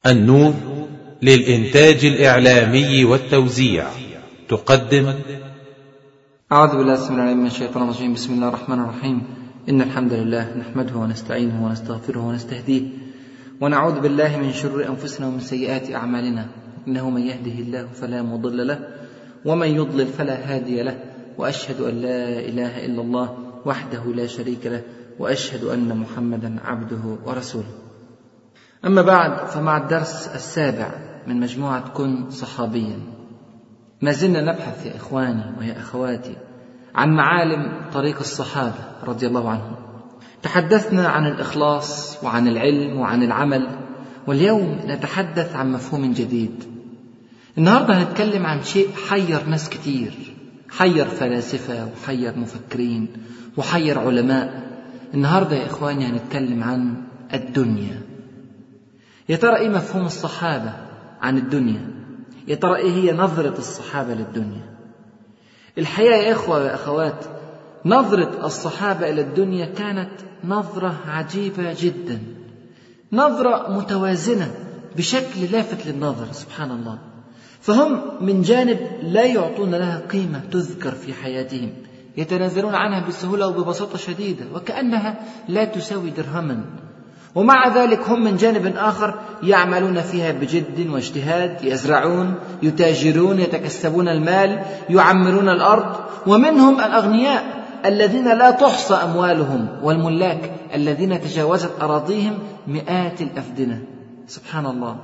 النور للإنتاج الإعلامي والتوزيع تقدم أعوذ بالله السميع العليم من الشيطان الرجيم بسم الله الرحمن الرحيم إن الحمد لله نحمده ونستعينه ونستغفره ونستهديه ونعوذ بالله من شرور أنفسنا ومن سيئات أعمالنا إنه من يهده الله فلا مضل له ومن يضلل فلا هادي له وأشهد أن لا إله إلا الله وحده لا شريك له وأشهد أن محمدا عبده ورسوله أما بعد فمع الدرس السابع من مجموعة كن صحابيا ما زلنا نبحث يا إخواني ويا أخواتي عن معالم طريق الصحابة رضي الله عنهم تحدثنا عن الإخلاص وعن العلم وعن العمل واليوم نتحدث عن مفهوم جديد النهاردة هنتكلم عن شيء حير ناس كتير حير فلاسفة وحير مفكرين وحير علماء النهاردة يا إخواني هنتكلم عن الدنيا يا ترى إيه مفهوم الصحابة عن الدنيا يا ترى إيه هي نظرة الصحابة للدنيا الحقيقة يا إخوة ويا أخوات نظرة الصحابة إلى الدنيا كانت نظرة عجيبة جدا نظرة متوازنة بشكل لافت للنظر سبحان الله فهم من جانب لا يعطون لها قيمة تذكر في حياتهم يتنازلون عنها بسهولة وببساطة شديدة وكأنها لا تساوي درهما ومع ذلك هم من جانب آخر يعملون فيها بجد واجتهاد يزرعون يتاجرون يتكسبون المال يعمرون الأرض ومنهم الأغنياء الذين لا تحصى أموالهم والملاك الذين تجاوزت أراضيهم مئات الأفدنة سبحان الله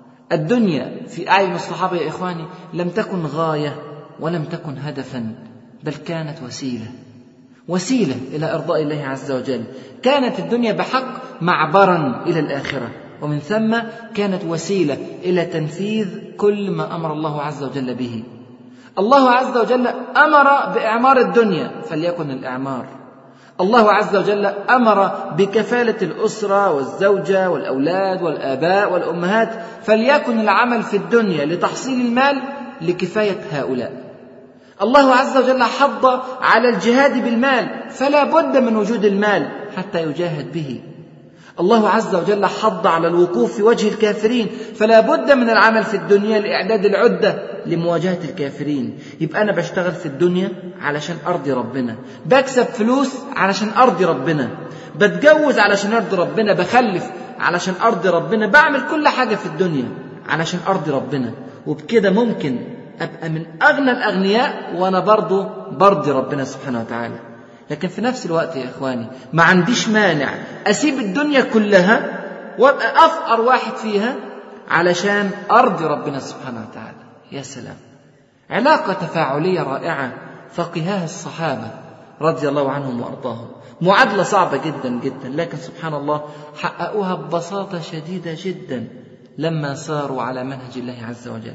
الدنيا في أعين الصحابة يا إخواني لم تكن غاية ولم تكن هدفا بل كانت وسيلة وسيلة إلى إرضاء الله عز وجل كانت الدنيا بحق معبرا إلى الآخرة ومن ثم كانت وسيلة إلى تنفيذ كل ما أمر الله عز وجل به الله عز وجل أمر بإعمار الدنيا فليكن الإعمار الله عز وجل أمر بكفالة الأسرة والزوجة والأولاد والآباء والأمهات فليكن العمل في الدنيا لتحصيل المال لكفاية هؤلاء الله عز وجل حض على الجهاد بالمال فلا بد من وجود المال حتى يجاهد به الله عز وجل حض على الوقوف في وجه الكافرين فلا بد من العمل في الدنيا لإعداد العدة لمواجهة الكافرين يبقى أنا بشتغل في الدنيا علشان أرضي ربنا بكسب فلوس علشان أرضي ربنا بتجوز علشان أرضي ربنا بخلف علشان أرضي ربنا بعمل كل حاجة في الدنيا علشان أرضي ربنا وبكده ممكن أبقى من أغنى الأغنياء وأنا برضو برضي ربنا سبحانه وتعالى لكن في نفس الوقت يا إخواني ما عنديش مانع أسيب الدنيا كلها وأبقى أفقر واحد فيها علشان أرضي ربنا سبحانه وتعالى يا سلام علاقة تفاعلية رائعة فقهاها الصحابة رضي الله عنهم وأرضاهم معادلة صعبة جدا جدا لكن سبحان الله حققوها ببساطة شديدة جدا لما ساروا على منهج الله عز وجل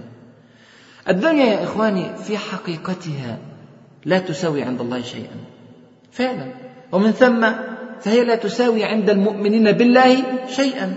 الدنيا يا إخواني في حقيقتها لا تساوي عند الله شيئا فعلا ومن ثم فهي لا تساوي عند المؤمنين بالله شيئا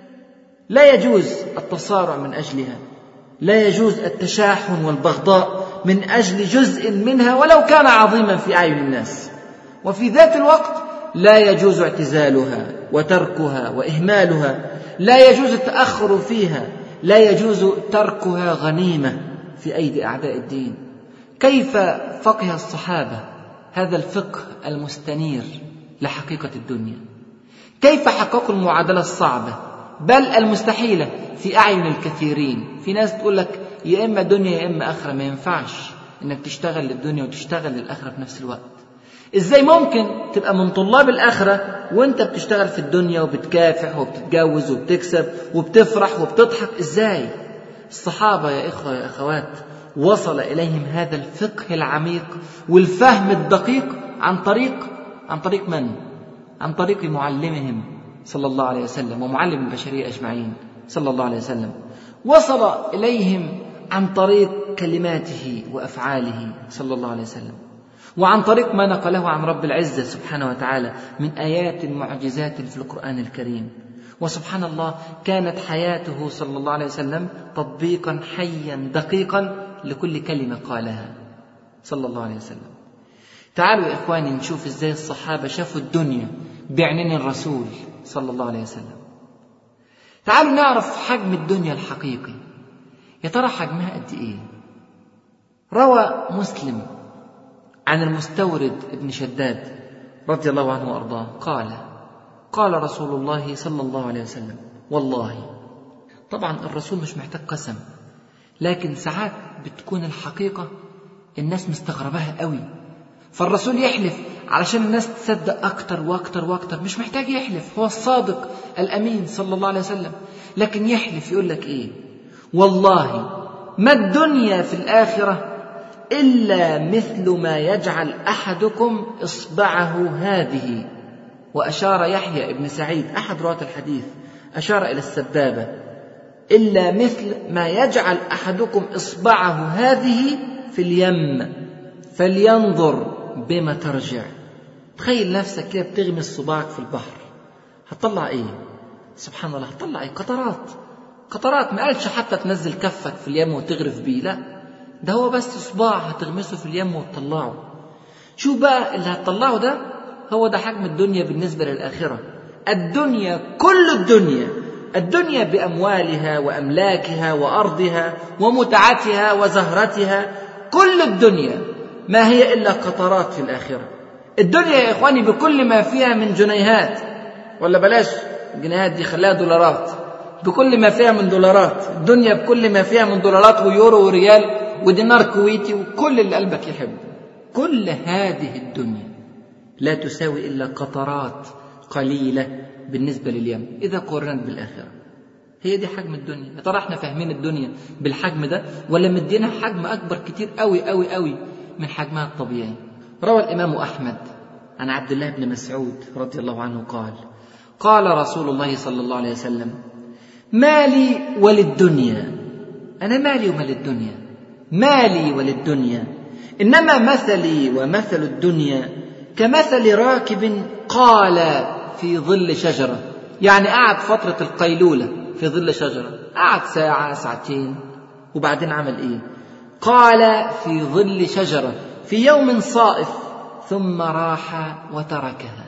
لا يجوز التصارع من أجلها لا يجوز التشاحن والبغضاء من أجل جزء منها ولو كان عظيما في أعين الناس وفي ذات الوقت لا يجوز اعتزالها وتركها وإهمالها لا يجوز التأخر فيها لا يجوز تركها غنيمة في أيدي أعداء الدين كيف فقه الصحابة هذا الفقه المستنير لحقيقة الدنيا كيف حققوا المعادلة الصعبة بل المستحيلة في أعين الكثيرين في ناس تقول لك يا إما دنيا يا إما آخرة ما ينفعش إنك تشتغل للدنيا وتشتغل للآخرة في نفس الوقت إزاي ممكن تبقى من طلاب الآخرة وأنت بتشتغل في الدنيا وبتكافح وبتتجوز وبتكسب وبتفرح وبتضحك إزاي الصحابة يا إخوة يا أخوات وصل إليهم هذا الفقه العميق والفهم الدقيق عن طريق عن طريق من؟ عن طريق معلمهم صلى الله عليه وسلم ومعلم البشرية أجمعين صلى الله عليه وسلم وصل إليهم عن طريق كلماته وأفعاله صلى الله عليه وسلم وعن طريق ما نقله عن رب العزة سبحانه وتعالى من آيات معجزات في القرآن الكريم وسبحان الله كانت حياته صلى الله عليه وسلم تطبيقا حيا دقيقا لكل كلمة قالها صلى الله عليه وسلم تعالوا يا إخواني نشوف إزاي الصحابة شافوا الدنيا بعينين الرسول صلى الله عليه وسلم تعالوا نعرف حجم الدنيا الحقيقي يا ترى حجمها قد ايه روى مسلم عن المستورد ابن شداد رضي الله عنه وارضاه قال قال رسول الله صلى الله عليه وسلم والله طبعا الرسول مش محتاج قسم لكن ساعات بتكون الحقيقة الناس مستغرباها قوي فالرسول يحلف علشان الناس تصدق أكتر وأكتر وأكتر مش محتاج يحلف هو الصادق الأمين صلى الله عليه وسلم لكن يحلف يقول لك إيه والله ما الدنيا في الآخرة إلا مثل ما يجعل أحدكم إصبعه هذه وأشار يحيى ابن سعيد أحد رواة الحديث أشار إلى السبابة إلا مثل ما يجعل أحدكم إصبعه هذه في اليم فلينظر بما ترجع تخيل نفسك كده بتغمس صباعك في البحر هتطلع ايه سبحان الله هتطلع ايه قطرات قطرات ما قالش حتى تنزل كفك في اليم وتغرف بيه لا ده هو بس صباع هتغمسه في اليم وتطلعه شوف بقى اللي هتطلعه ده هو ده حجم الدنيا بالنسبة للآخرة الدنيا كل الدنيا الدنيا بأموالها وأملاكها وأرضها ومتعتها وزهرتها كل الدنيا ما هي إلا قطرات في الآخرة الدنيا يا إخواني بكل ما فيها من جنيهات ولا بلاش الجنيهات دي خليها دولارات بكل ما فيها من دولارات الدنيا بكل ما فيها من دولارات ويورو وريال ودينار كويتي وكل اللي قلبك يحبه كل هذه الدنيا لا تساوي إلا قطرات قليلة بالنسبة لليم إذا قارنت بالآخرة هي دي حجم الدنيا يا ترى احنا فاهمين الدنيا بالحجم ده ولا مدينها حجم أكبر كتير قوي قوي قوي من حجمها الطبيعي روى الإمام أحمد عن عبد الله بن مسعود رضي الله عنه قال قال رسول الله صلى الله عليه وسلم مالي وللدنيا أنا مالي ومال الدنيا مالي وللدنيا إنما مثلي ومثل الدنيا كمثل راكب قال في ظل شجرة يعني قعد فترة القيلولة في ظل شجرة قعد ساعة ساعتين وبعدين عمل إيه قال في ظل شجرة في يوم صائف ثم راح وتركها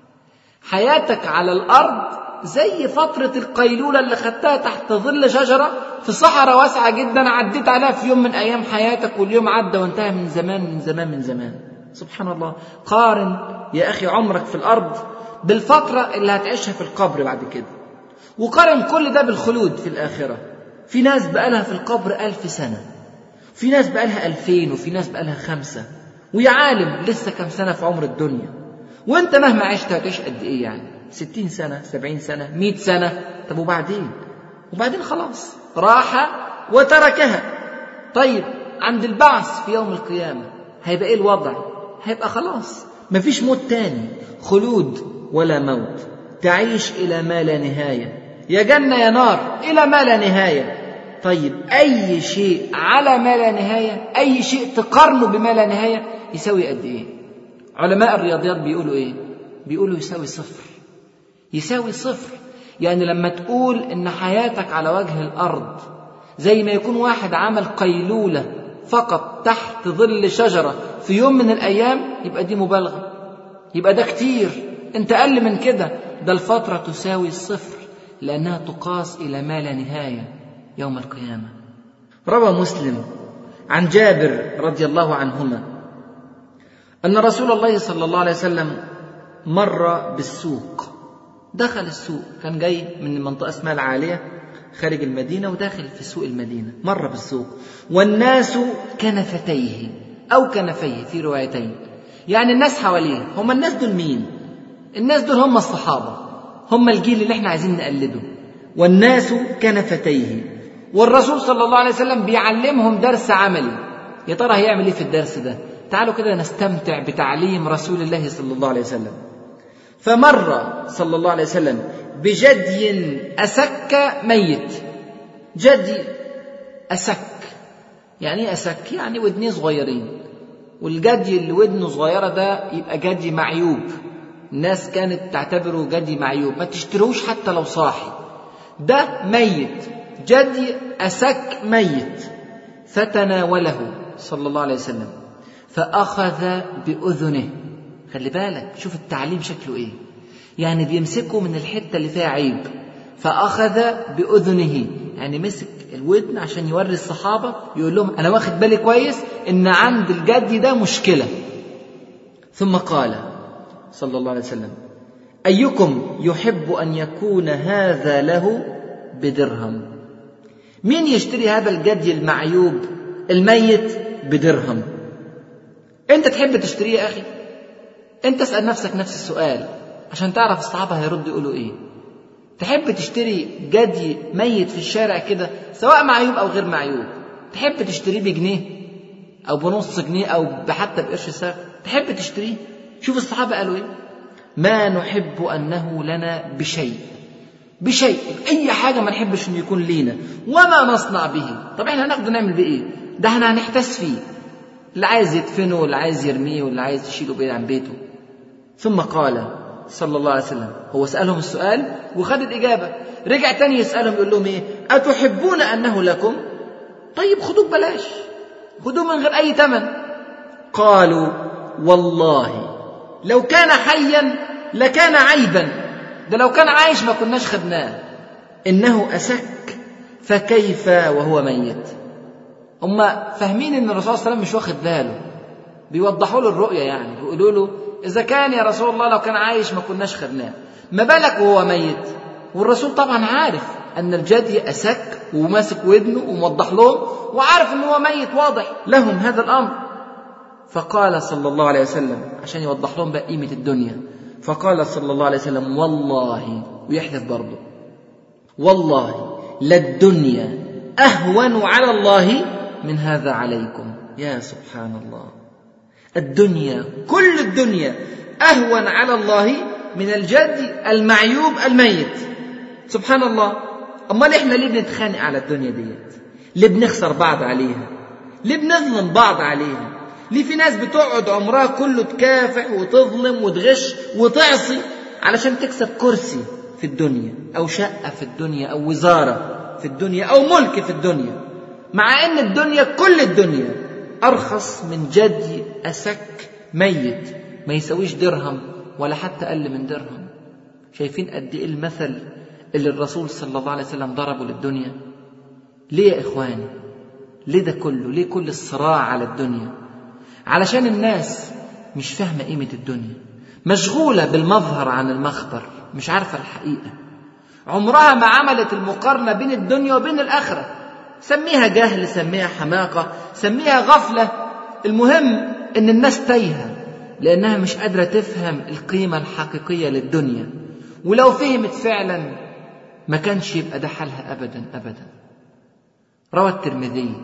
حياتك على الأرض زي فترة القيلولة اللي خدتها تحت ظل شجرة في صحراء واسعة جدا عديت عليها في يوم من أيام حياتك واليوم عدى وانتهى من زمان من زمان من زمان سبحان الله قارن يا أخي عمرك في الأرض بالفترة اللي هتعيشها في القبر بعد كده وقارن كل ده بالخلود في الآخرة في ناس بقالها في القبر ألف سنة في ناس بقالها ألفين وفي ناس بقالها خمسة ويا عالم لسه كم سنة في عمر الدنيا وانت مهما عشت هتعيش قد ايه يعني ستين سنة سبعين سنة مئة سنة طب وبعدين وبعدين خلاص راح وتركها طيب عند البعث في يوم القيامة هيبقى ايه الوضع هيبقى خلاص مفيش موت تاني خلود ولا موت تعيش إلى ما لا نهاية يا جنة يا نار إلى ما لا نهاية طيب أي شيء على ما لا نهاية أي شيء تقارنه بما لا نهاية يساوي قد إيه علماء الرياضيات بيقولوا إيه بيقولوا يساوي صفر يساوي صفر يعني لما تقول إن حياتك على وجه الأرض زي ما يكون واحد عمل قيلولة فقط تحت ظل شجرة في يوم من الأيام يبقى دي مبالغة يبقى ده كتير انت أقل من كده ده الفترة تساوي الصفر لأنها تقاس إلى ما لا نهاية يوم القيامة روى مسلم عن جابر رضي الله عنهما أن رسول الله صلى الله عليه وسلم مر بالسوق دخل السوق كان جاي من منطقة اسمها العالية خارج المدينة وداخل في سوق المدينة مر بالسوق والناس كنفتيه أو كنفيه في روايتين يعني الناس حواليه هم الناس دول مين الناس دول هم الصحابة هم الجيل اللي احنا عايزين نقلده والناس كنفتيه والرسول صلى الله عليه وسلم بيعلمهم درس عملي يا ترى هيعمل ايه في الدرس ده تعالوا كده نستمتع بتعليم رسول الله صلى الله عليه وسلم فمر صلى الله عليه وسلم بجدي أسك ميت جدي أسك يعني ايه أسك يعني ودنيه صغيرين والجدي اللي ودنه صغيرة ده يبقى جدي معيوب الناس كانت تعتبره جدي معيوب ما تشتروش حتى لو صاحي ده ميت جدي أسك ميت فتناوله صلى الله عليه وسلم فأخذ بأذنه خلي بالك شوف التعليم شكله إيه يعني بيمسكه من الحتة اللي فيها عيب فأخذ بأذنه يعني مسك الودن عشان يوري الصحابة يقول لهم أنا واخد بالي كويس إن عند الجدي ده مشكلة ثم قال صلى الله عليه وسلم أيكم يحب أن يكون هذا له بدرهم مين يشتري هذا الجدي المعيوب الميت بدرهم انت تحب تشتريه يا اخي انت اسال نفسك نفس السؤال عشان تعرف الصحابه هيردوا يقولوا ايه تحب تشتري جدي ميت في الشارع كده سواء معيوب او غير معيوب تحب تشتريه بجنيه او بنص جنيه او حتى بقرش ساق تحب تشتريه شوف الصحابه قالوا ايه ما نحب انه لنا بشيء بشيء اي حاجه ما نحبش انه يكون لينا وما نصنع به طب احنا هناخده نعمل بيه ايه ده احنا هنحتس فيه اللي عايز يدفنه واللي عايز يرميه واللي عايز يشيله بعيد عن بيته ثم قال صلى الله عليه وسلم هو سألهم السؤال وخد الإجابة رجع تاني يسألهم يقول لهم إيه أتحبون أنه لكم طيب خدوه ببلاش خدوه من غير أي ثمن قالوا والله لو كان حيا لكان عيبا ده لو كان عايش ما كناش خدناه إنه أسك فكيف وهو ميت هم فاهمين ان الرسول صلى الله عليه وسلم مش واخد باله بيوضحوا له الرؤيه يعني بيقولوا له اذا كان يا رسول الله لو كان عايش ما كناش خدناه ما بالك وهو ميت والرسول طبعا عارف ان الجدي اسك وماسك ودنه وموضح لهم وعارف ان هو ميت واضح لهم هذا الامر فقال صلى الله عليه وسلم عشان يوضح لهم بقى قيمه الدنيا فقال صلى الله عليه وسلم والله ويحلف برضه والله للدنيا اهون على الله من هذا عليكم يا سبحان الله الدنيا كل الدنيا اهون على الله من الجد المعيوب الميت سبحان الله امال احنا ليه بنتخانق على الدنيا ديت ليه بنخسر بعض عليها ليه بنظلم بعض عليها ليه في ناس بتقعد عمرها كله تكافح وتظلم وتغش وتعصي علشان تكسب كرسي في الدنيا او شقه في الدنيا او وزاره في الدنيا او ملك في الدنيا مع ان الدنيا كل الدنيا ارخص من جدي اسك ميت ما يسويش درهم ولا حتى اقل من درهم شايفين قد ايه المثل اللي الرسول صلى الله عليه وسلم ضربه للدنيا ليه يا اخواني ليه ده كله ليه كل الصراع على الدنيا علشان الناس مش فاهمه قيمه الدنيا مشغوله بالمظهر عن المخبر مش عارفه الحقيقه عمرها ما عملت المقارنه بين الدنيا وبين الاخره سميها جهل سميها حماقه سميها غفله المهم ان الناس تايهه لانها مش قادره تفهم القيمه الحقيقيه للدنيا ولو فهمت فعلا ما كانش يبقى ده حالها ابدا ابدا روى الترمذي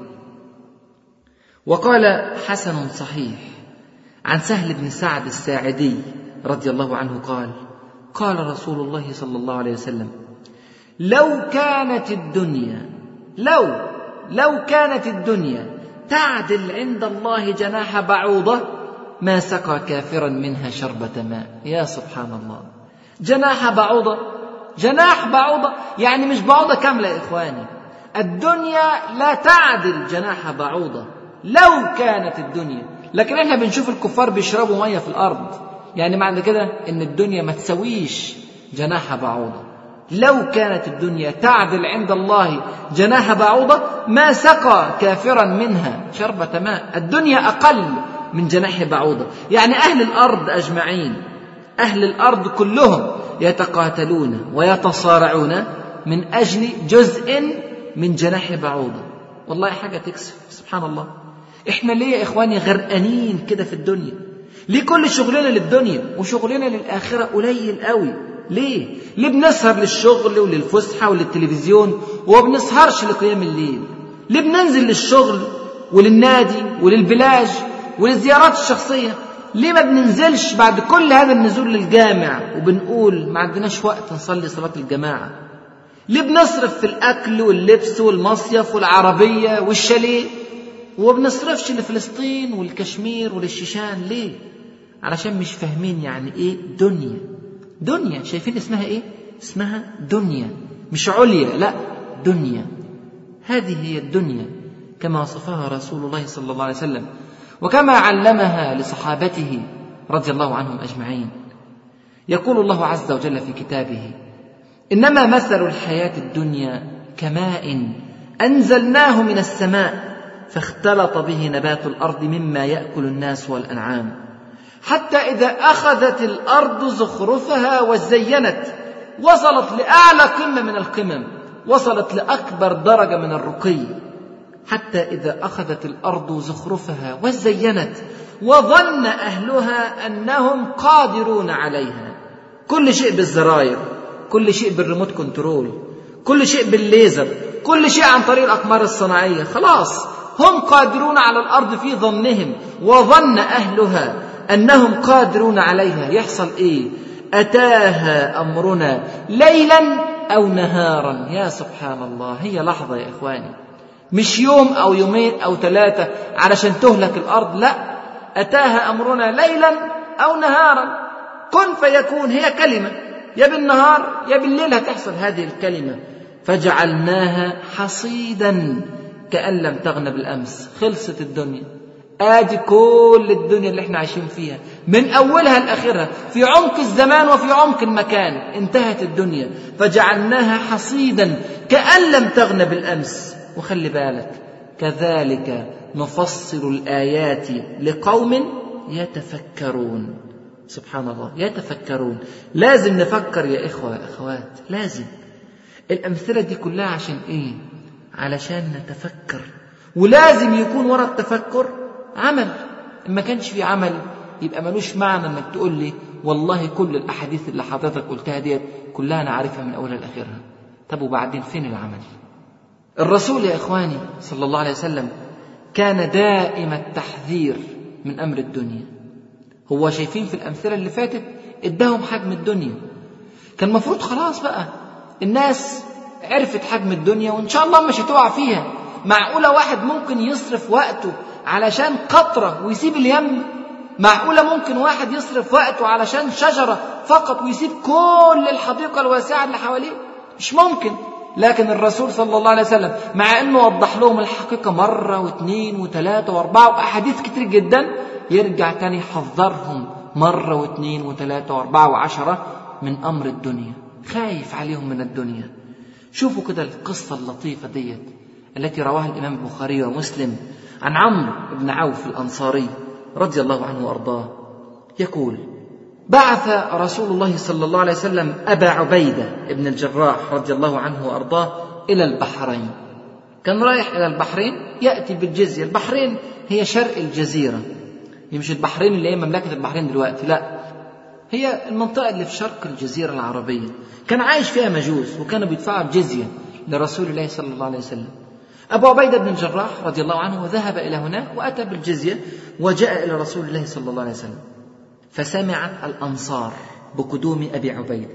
وقال حسن صحيح عن سهل بن سعد الساعدي رضي الله عنه قال قال رسول الله صلى الله عليه وسلم لو كانت الدنيا لو لو كانت الدنيا تعدل عند الله جناح بعوضة ما سقى كافرا منها شربة ماء يا سبحان الله جناح بعوضة جناح بعوضة يعني مش بعوضة كاملة يا إخواني الدنيا لا تعدل جناح بعوضة لو كانت الدنيا لكن احنا بنشوف الكفار بيشربوا مية في الأرض يعني معنى كده ان الدنيا ما تسويش جناح بعوضة لو كانت الدنيا تعدل عند الله جناح بعوضة ما سقى كافرا منها شربة ماء الدنيا أقل من جناح بعوضة يعني أهل الأرض أجمعين أهل الأرض كلهم يتقاتلون ويتصارعون من أجل جزء من جناح بعوضة والله حاجة تكسف سبحان الله احنا ليه يا إخواني غرقانين كده في الدنيا ليه كل شغلنا للدنيا وشغلنا للآخرة قليل قوي ليه؟ ليه بنسهر للشغل وللفسحة وللتلفزيون وما بنسهرش لقيام الليل؟ ليه بننزل للشغل وللنادي وللبلاج وللزيارات الشخصية؟ ليه ما بننزلش بعد كل هذا النزول للجامع وبنقول ما عندناش وقت نصلي صلاة الجماعة؟ ليه بنصرف في الأكل واللبس والمصيف والعربية والشاليه وما بنصرفش لفلسطين والكشمير وللشيشان ليه؟ علشان مش فاهمين يعني ايه دنيا دنيا شايفين اسمها ايه اسمها دنيا مش عليا لا دنيا هذه هي الدنيا كما وصفها رسول الله صلى الله عليه وسلم وكما علمها لصحابته رضي الله عنهم اجمعين يقول الله عز وجل في كتابه إنما مثل الحياة الدنيا كماء أنزلناه من السماء فاختلط به نبات الأرض مما يأكل الناس والأنعام حتى إذا أخذت الأرض زخرفها وزينت وصلت لأعلى قمة من القمم وصلت لأكبر درجة من الرقي حتى إذا أخذت الأرض زخرفها وزينت وظن أهلها أنهم قادرون عليها كل شيء بالزراير كل شيء بالريموت كنترول كل شيء بالليزر كل شيء عن طريق الأقمار الصناعية خلاص هم قادرون على الأرض في ظنهم وظن أهلها أنهم قادرون عليها يحصل إيه أتاها أمرنا ليلا أو نهارا يا سبحان الله هي لحظة يا إخواني مش يوم أو يومين أو ثلاثة علشان تهلك الأرض لا أتاها أمرنا ليلا أو نهارا كن فيكون هي كلمة يا بالنهار يا بالليل هتحصل هذه الكلمة فجعلناها حصيدا كأن لم تغن بالأمس خلصت الدنيا آدي كل الدنيا اللي احنا عايشين فيها من أولها لآخرها في عمق الزمان وفي عمق المكان انتهت الدنيا فجعلناها حصيدا كأن لم تغن بالأمس وخلي بالك كذلك نفصل الآيات لقوم يتفكرون سبحان الله يتفكرون لازم نفكر يا إخوة يا أخوات لازم الأمثلة دي كلها عشان إيه علشان نتفكر ولازم يكون وراء التفكر عمل ما كانش في عمل يبقى ملوش معنى انك تقول لي والله كل الاحاديث اللي حضرتك قلتها ديت كلها انا عارفها من اولها لاخرها طب وبعدين فين العمل الرسول يا اخواني صلى الله عليه وسلم كان دائم التحذير من امر الدنيا هو شايفين في الامثله اللي فاتت اداهم حجم الدنيا كان المفروض خلاص بقى الناس عرفت حجم الدنيا وان شاء الله مش هتقع فيها معقوله واحد ممكن يصرف وقته علشان قطره ويسيب اليم معقوله ممكن واحد يصرف وقته علشان شجره فقط ويسيب كل الحديقه الواسعه اللي حواليه مش ممكن لكن الرسول صلى الله عليه وسلم مع انه وضح لهم الحقيقه مره واثنين وثلاثه واربعه واحاديث كتير جدا يرجع تاني يحذرهم مره واثنين وثلاثه واربعه وعشره من امر الدنيا خايف عليهم من الدنيا شوفوا كده القصه اللطيفه ديت التي رواها الامام البخاري ومسلم عن عمرو بن عوف الانصاري رضي الله عنه وارضاه يقول بعث رسول الله صلى الله عليه وسلم ابا عبيده بن الجراح رضي الله عنه وارضاه الى البحرين كان رايح الى البحرين ياتي بالجزيه البحرين هي شرق الجزيره هي مش البحرين اللي هي مملكه البحرين دلوقتي لا هي المنطقه اللي في شرق الجزيره العربيه كان عايش فيها مجوس وكانوا بيدفعوا الجزيه لرسول الله صلى الله عليه وسلم أبو عبيدة بن الجراح رضي الله عنه ذهب إلى هناك وأتى بالجزية وجاء إلى رسول الله صلى الله عليه وسلم فسمع الأنصار بقدوم أبي عبيدة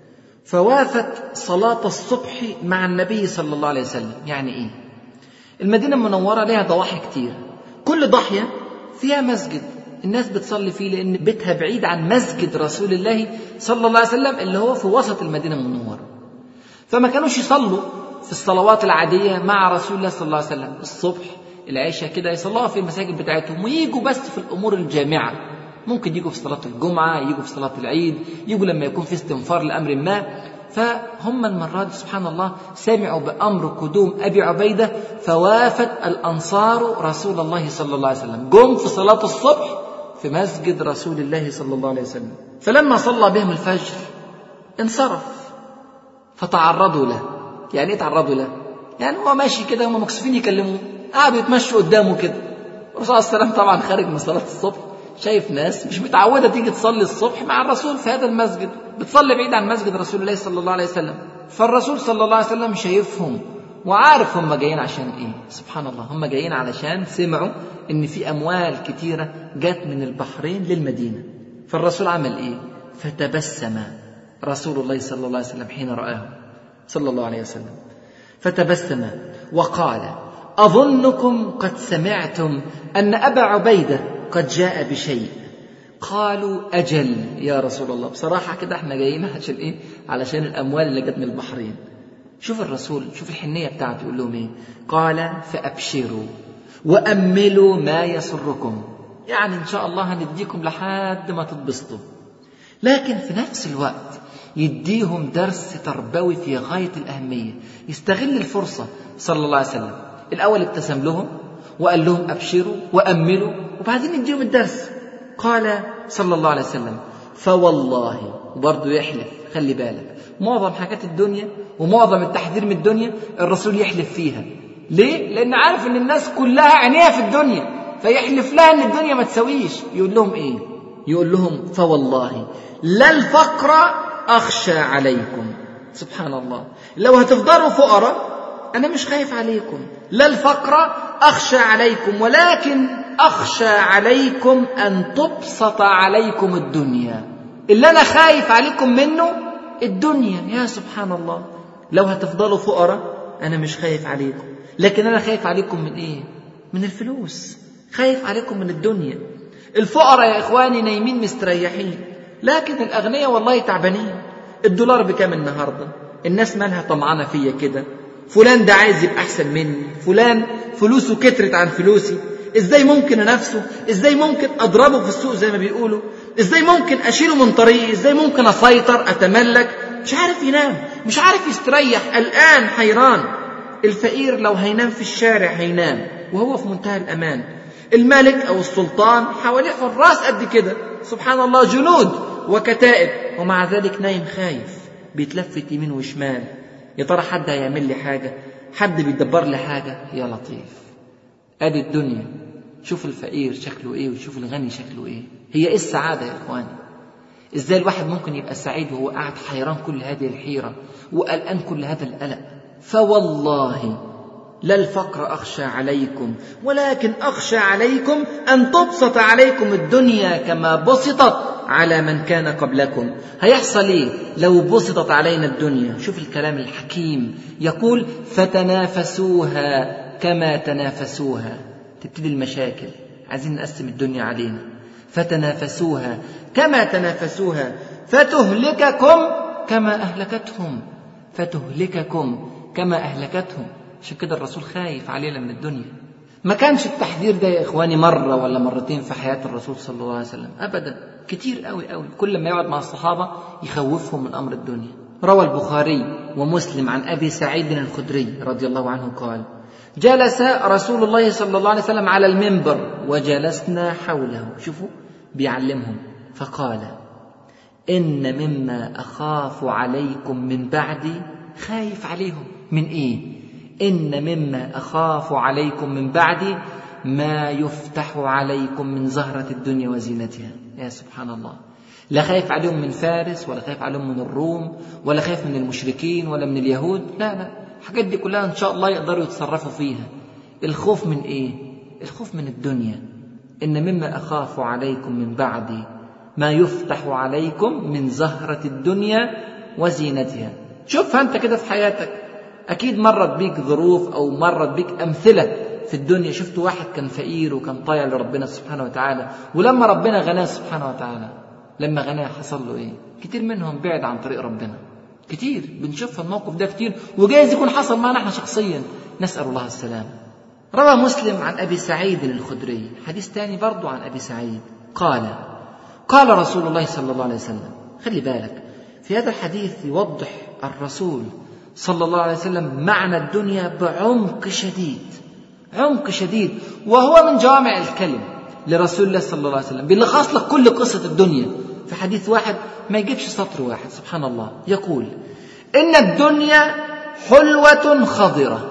فوافت صلاة الصبح مع النبي صلى الله عليه وسلم يعني إيه المدينة المنورة لها ضواحي كتير كل ضاحية فيها مسجد الناس بتصلي فيه لأن بيتها بعيد عن مسجد رسول الله صلى الله عليه وسلم اللي هو في وسط المدينة المنورة فما كانوش يصلوا في الصلوات العادية مع رسول الله صلى الله عليه وسلم الصبح العشاء كده يصلوها في المساجد بتاعتهم ويجوا بس في الأمور الجامعة ممكن يجوا في صلاة الجمعة يجوا في صلاة العيد يجوا لما يكون في استنفار لأمر ما فهم المرة دي سبحان الله سمعوا بأمر قدوم أبي عبيدة فوافت الأنصار رسول الله صلى الله عليه وسلم جم في صلاة الصبح في مسجد رسول الله صلى الله عليه وسلم فلما صلى بهم الفجر انصرف فتعرضوا له يعني ايه تعرضوا له؟ يعني هو ماشي كده هم مكسوفين يكلموه قعدوا يتمشوا قدامه كده الرسول صلى الله عليه وسلم طبعا خارج من صلاة الصبح شايف ناس مش متعودة تيجي تصلي الصبح مع الرسول في هذا المسجد بتصلي بعيد عن مسجد رسول الله صلى الله عليه وسلم فالرسول صلى الله عليه وسلم شايفهم وعارف هم جايين عشان ايه سبحان الله هم جايين علشان سمعوا ان في اموال كتيرة جت من البحرين للمدينة فالرسول عمل ايه فتبسم رسول الله صلى الله عليه وسلم حين رآهم صلى الله عليه وسلم فتبسم وقال اظنكم قد سمعتم ان ابا عبيده قد جاء بشيء قالوا اجل يا رسول الله بصراحه كده احنا جايين عشان ايه علشان الاموال اللي جت من البحرين شوف الرسول شوف الحنيه بتاعته يقول لهم ايه قال فابشروا واملوا ما يسركم يعني ان شاء الله هنديكم لحد ما تتبسطوا لكن في نفس الوقت يديهم درس تربوي في غاية الأهمية يستغل الفرصة صلى الله عليه وسلم الأول ابتسم لهم وقال لهم أبشروا وأملوا وبعدين يديهم الدرس قال صلى الله عليه وسلم فوالله وبرضه يحلف خلي بالك معظم حاجات الدنيا ومعظم التحذير من الدنيا الرسول يحلف فيها ليه؟ لأن عارف إن الناس كلها عينيها في الدنيا فيحلف لها إن الدنيا ما تسويش يقول لهم إيه؟ يقول لهم فوالله لا الفقر أخشى عليكم سبحان الله لو هتفضلوا فقراء أنا مش خايف عليكم لا الفقر أخشى عليكم ولكن أخشى عليكم أن تبسط عليكم الدنيا اللي أنا خايف عليكم منه الدنيا يا سبحان الله لو هتفضلوا فقراء أنا مش خايف عليكم لكن أنا خايف عليكم من إيه؟ من الفلوس خايف عليكم من الدنيا الفقراء يا إخواني نايمين مستريحين لكن الأغنياء والله تعبانين الدولار بكام النهاردة الناس مالها طمعانة فيا كده فلان ده عايز يبقى أحسن مني فلان فلوسه كترت عن فلوسي ازاي ممكن انافسه ازاي ممكن اضربه في السوق زي ما بيقولوا ازاي ممكن اشيله من طريقي ازاي ممكن اسيطر اتملك مش عارف ينام مش عارف يستريح الان حيران الفقير لو هينام في الشارع هينام وهو في منتهى الامان الملك او السلطان حواليه حراس قد كده سبحان الله جنود وكتائب ومع ذلك نايم خايف بيتلفت يمين وشمال يا ترى حد هيعمل لي حاجه حد بيدبر لي حاجه يا لطيف ادي الدنيا شوف الفقير شكله ايه وشوف الغني شكله ايه هي ايه السعاده يا اخواني ازاي الواحد ممكن يبقى سعيد وهو قاعد حيران كل هذه الحيره وقلقان كل هذا القلق فوالله لا الفقر اخشى عليكم ولكن اخشى عليكم ان تبسط عليكم الدنيا كما بسطت على من كان قبلكم هيحصل ايه لو بسطت علينا الدنيا شوف الكلام الحكيم يقول فتنافسوها كما تنافسوها تبتدي المشاكل عايزين نقسم الدنيا علينا فتنافسوها كما تنافسوها فتهلككم كما أهلكتهم فتهلككم كما أهلكتهم عشان كده الرسول خايف علينا من الدنيا ما كانش التحذير ده يا إخواني مرة ولا مرتين في حياة الرسول صلى الله عليه وسلم أبدا كتير قوي قوي كل ما يقعد مع الصحابة يخوفهم من أمر الدنيا روى البخاري ومسلم عن أبي سعيد الخدري رضي الله عنه قال جلس رسول الله صلى الله عليه وسلم على المنبر وجلسنا حوله شوفوا بيعلمهم فقال إن مما أخاف عليكم من بعدي خايف عليهم من إيه إن مما أخاف عليكم من بعدي ما يفتح عليكم من زهرة الدنيا وزينتها يا سبحان الله لا خايف عليهم من فارس ولا خايف عليهم من الروم ولا خايف من المشركين ولا من اليهود لا لا الحاجات دي كلها ان شاء الله يقدروا يتصرفوا فيها الخوف من ايه الخوف من الدنيا ان مما اخاف عليكم من بعدي ما يفتح عليكم من زهرة الدنيا وزينتها شوفها انت كده في حياتك اكيد مرت بيك ظروف او مرت بيك امثله في الدنيا شفت واحد كان فقير وكان طايع لربنا سبحانه وتعالى ولما ربنا غناه سبحانه وتعالى لما غناه حصل له ايه كتير منهم بعد عن طريق ربنا كتير بنشوف الموقف ده كتير وجايز يكون حصل معنا احنا شخصيا نسأل الله السلامة روى مسلم عن أبي سعيد الخدري حديث تاني برضو عن أبي سعيد قال قال رسول الله صلى الله عليه وسلم خلي بالك في هذا الحديث يوضح الرسول صلى الله عليه وسلم معنى الدنيا بعمق شديد عمق شديد وهو من جوامع الكلم لرسول الله صلى الله عليه وسلم بيلخص لك كل قصة الدنيا في حديث واحد ما يجيبش سطر واحد سبحان الله يقول إن الدنيا حلوة خضرة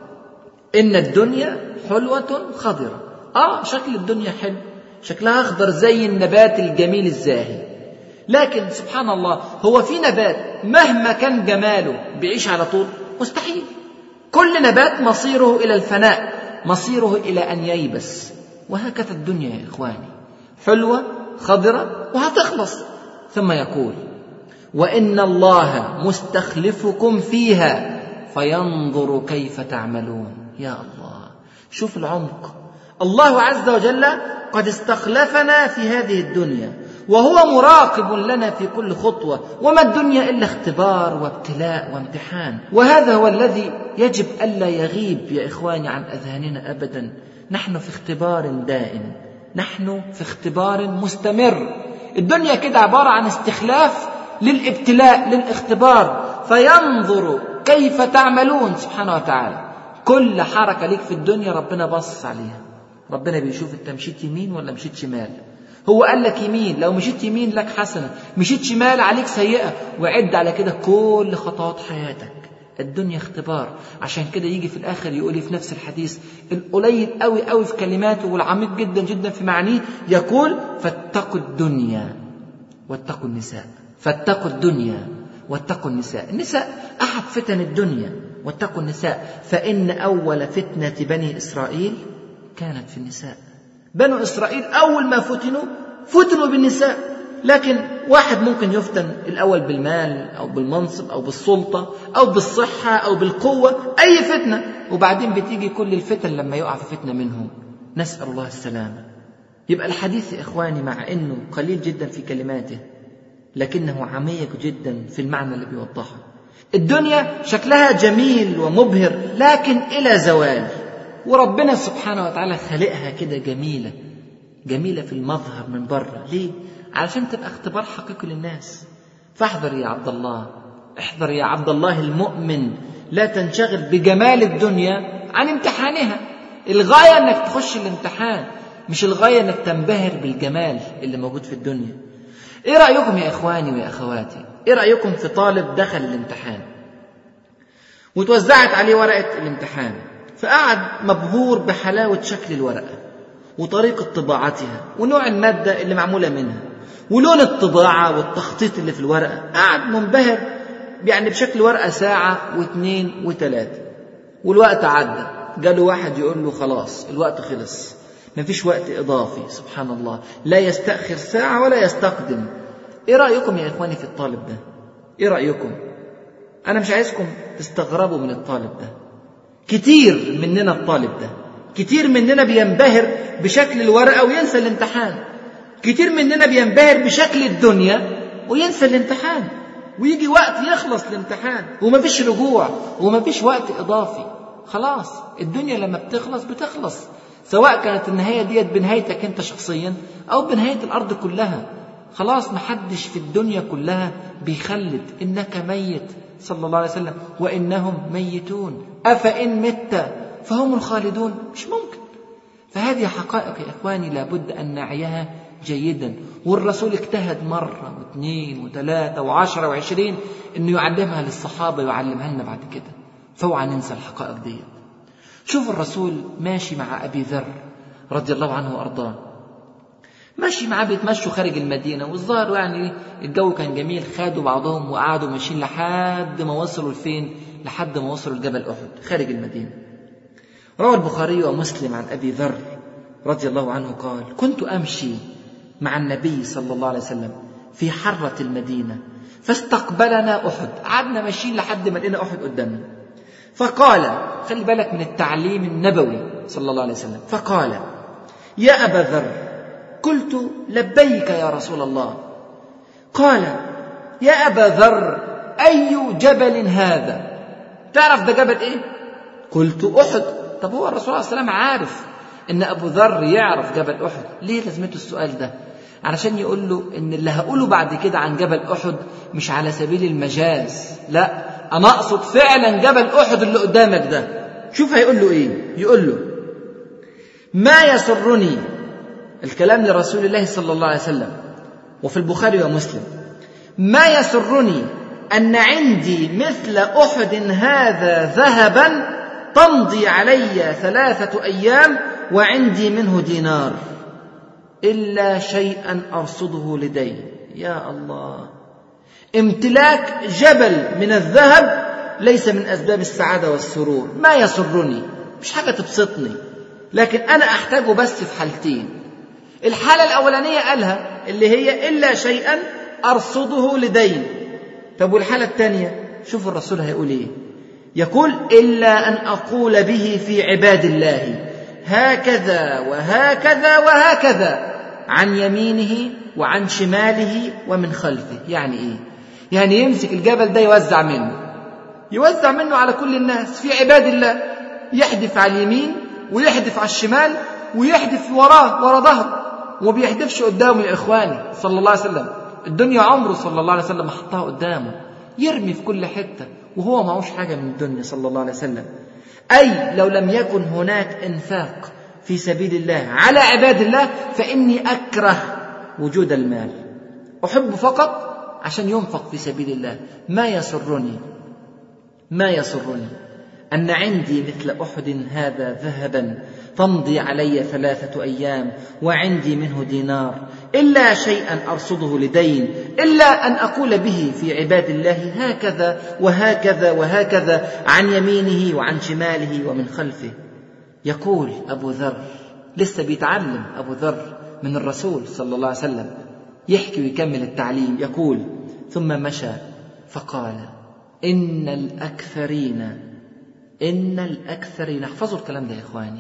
إن الدنيا حلوة خضرة آه شكل الدنيا حلو شكلها أخضر زي النبات الجميل الزاهي لكن سبحان الله هو في نبات مهما كان جماله بيعيش على طول مستحيل كل نبات مصيره إلى الفناء مصيره إلى أن ييبس وهكذا الدنيا يا إخواني حلوة خضرة وهتخلص ثم يقول وإن الله مستخلفكم فيها فينظر كيف تعملون يا الله شوف العمق الله عز وجل قد استخلفنا في هذه الدنيا وهو مراقب لنا في كل خطوة وما الدنيا إلا اختبار وابتلاء وامتحان وهذا هو الذي يجب ألا يغيب يا إخواني عن أذهاننا أبدا نحن في اختبار دائم نحن في اختبار مستمر الدنيا كده عبارة عن استخلاف للابتلاء للاختبار فينظر كيف تعملون سبحانه وتعالى كل حركة ليك في الدنيا ربنا باصص عليها ربنا بيشوف انت مشيت يمين ولا مشيت شمال هو قال لك يمين لو مشيت يمين لك حسنة مشيت شمال عليك سيئة وعد على كده كل خطوات حياتك الدنيا اختبار عشان كده يجي في الاخر يقول في نفس الحديث القليل قوي قوي في كلماته والعميق جدا جدا في معانيه يقول فاتقوا الدنيا واتقوا النساء فاتقوا الدنيا واتقوا النساء النساء احد فتن الدنيا واتقوا النساء فان اول فتنه بني اسرائيل كانت في النساء بنو اسرائيل اول ما فتنوا فتنوا بالنساء لكن واحد ممكن يفتن الاول بالمال او بالمنصب او بالسلطه او بالصحه او بالقوه اي فتنه وبعدين بتيجي كل الفتن لما يقع في فتنه منهم نسال الله السلامه يبقى الحديث يا اخواني مع انه قليل جدا في كلماته لكنه عميق جدا في المعنى اللي بيوضحه الدنيا شكلها جميل ومبهر لكن الى زوال وربنا سبحانه وتعالى خلقها كده جميله جميله في المظهر من بره ليه علشان تبقى اختبار حقيقي للناس فاحذر يا عبد الله احذر يا عبد الله المؤمن لا تنشغل بجمال الدنيا عن امتحانها الغايه انك تخش الامتحان مش الغايه انك تنبهر بالجمال اللي موجود في الدنيا ايه رايكم يا اخواني ويا اخواتي ايه رايكم في طالب دخل الامتحان وتوزعت عليه ورقه الامتحان فقعد مبهور بحلاوه شكل الورقه وطريقه طباعتها ونوع الماده اللي معموله منها ولون الطباعه والتخطيط اللي في الورقه قعد منبهر يعني بشكل ورقه ساعه واثنين وثلاثه والوقت عدى جاله واحد يقول له خلاص الوقت خلص مفيش وقت إضافي سبحان الله لا يستأخر ساعة ولا يستقدم إيه رأيكم يا إخواني في الطالب ده إيه رأيكم أنا مش عايزكم تستغربوا من الطالب ده كتير مننا الطالب ده كتير مننا بينبهر بشكل الورقة وينسى الامتحان كتير مننا بينبهر بشكل الدنيا وينسى الامتحان ويجي وقت يخلص الامتحان ومفيش رجوع ومفيش وقت إضافي خلاص الدنيا لما بتخلص بتخلص سواء كانت النهاية ديت بنهايتك أنت شخصيا أو بنهاية الأرض كلها خلاص محدش في الدنيا كلها بيخلد إنك ميت صلى الله عليه وسلم وإنهم ميتون أفإن مت فهم الخالدون مش ممكن فهذه حقائق يا إخواني لابد أن نعيها جيدا والرسول اجتهد مرة واثنين وثلاثة وعشرة وعشرين أنه يعلمها للصحابة ويعلمها لنا بعد كده فاوعى ننسى الحقائق ديت شوف الرسول ماشي مع أبي ذر رضي الله عنه وأرضاه ماشي معاه بيتمشوا خارج المدينة والظاهر يعني الجو كان جميل خدوا بعضهم وقعدوا ماشيين لحد ما وصلوا لفين لحد ما وصلوا لجبل أحد خارج المدينة روى البخاري ومسلم عن أبي ذر رضي الله عنه قال كنت أمشي مع النبي صلى الله عليه وسلم في حرة المدينة فاستقبلنا أحد قعدنا ماشيين لحد ما لقينا أحد قدامنا فقال خلي بالك من التعليم النبوي صلى الله عليه وسلم فقال يا أبا ذر قلت لبيك يا رسول الله قال يا أبا ذر أي جبل هذا تعرف ده جبل إيه قلت أحد طب هو الرسول صلى الله عليه وسلم عارف إن أبو ذر يعرف جبل أحد ليه لازمته السؤال ده علشان يقول له إن اللي هقوله بعد كده عن جبل أحد مش على سبيل المجاز لا أنا أقصد فعلا جبل أحد اللي قدامك ده شوف هيقول له إيه يقول له ما يسرني الكلام لرسول الله صلى الله عليه وسلم وفي البخاري ومسلم ما يسرني أن عندي مثل أحد هذا ذهبا تمضي علي ثلاثة أيام وعندي منه دينار إلا شيئا أرصده لدي يا الله امتلاك جبل من الذهب ليس من اسباب السعاده والسرور ما يسرني مش حاجه تبسطني لكن انا احتاجه بس في حالتين الحاله الاولانيه قالها اللي هي الا شيئا ارصده لدين طب والحاله الثانيه شوف الرسول هيقول ايه يقول الا ان اقول به في عباد الله هكذا وهكذا وهكذا عن يمينه وعن شماله ومن خلفه يعني ايه يعني يمسك الجبل ده يوزع منه يوزع منه على كل الناس في عباد الله يحدف على اليمين ويحدف على الشمال ويحدف وراه ورا ظهره وما بيحدفش قدامه يا اخواني صلى الله عليه وسلم الدنيا عمره صلى الله عليه وسلم حطها قدامه يرمي في كل حتة وهو معهوش حاجة من الدنيا صلى الله عليه وسلم أي لو لم يكن هناك إنفاق في سبيل الله على عباد الله فإني أكره وجود المال أحب فقط عشان ينفق في سبيل الله ما يسرني ما يسرني أن عندي مثل أحد هذا ذهبا تمضي علي ثلاثة أيام وعندي منه دينار إلا شيئا أرصده لدين إلا أن أقول به في عباد الله هكذا وهكذا وهكذا عن يمينه وعن شماله ومن خلفه يقول أبو ذر لسه بيتعلم أبو ذر من الرسول صلى الله عليه وسلم يحكي ويكمل التعليم يقول ثم مشى فقال إن الأكثرين إن الأكثرين احفظوا الكلام ده يا إخواني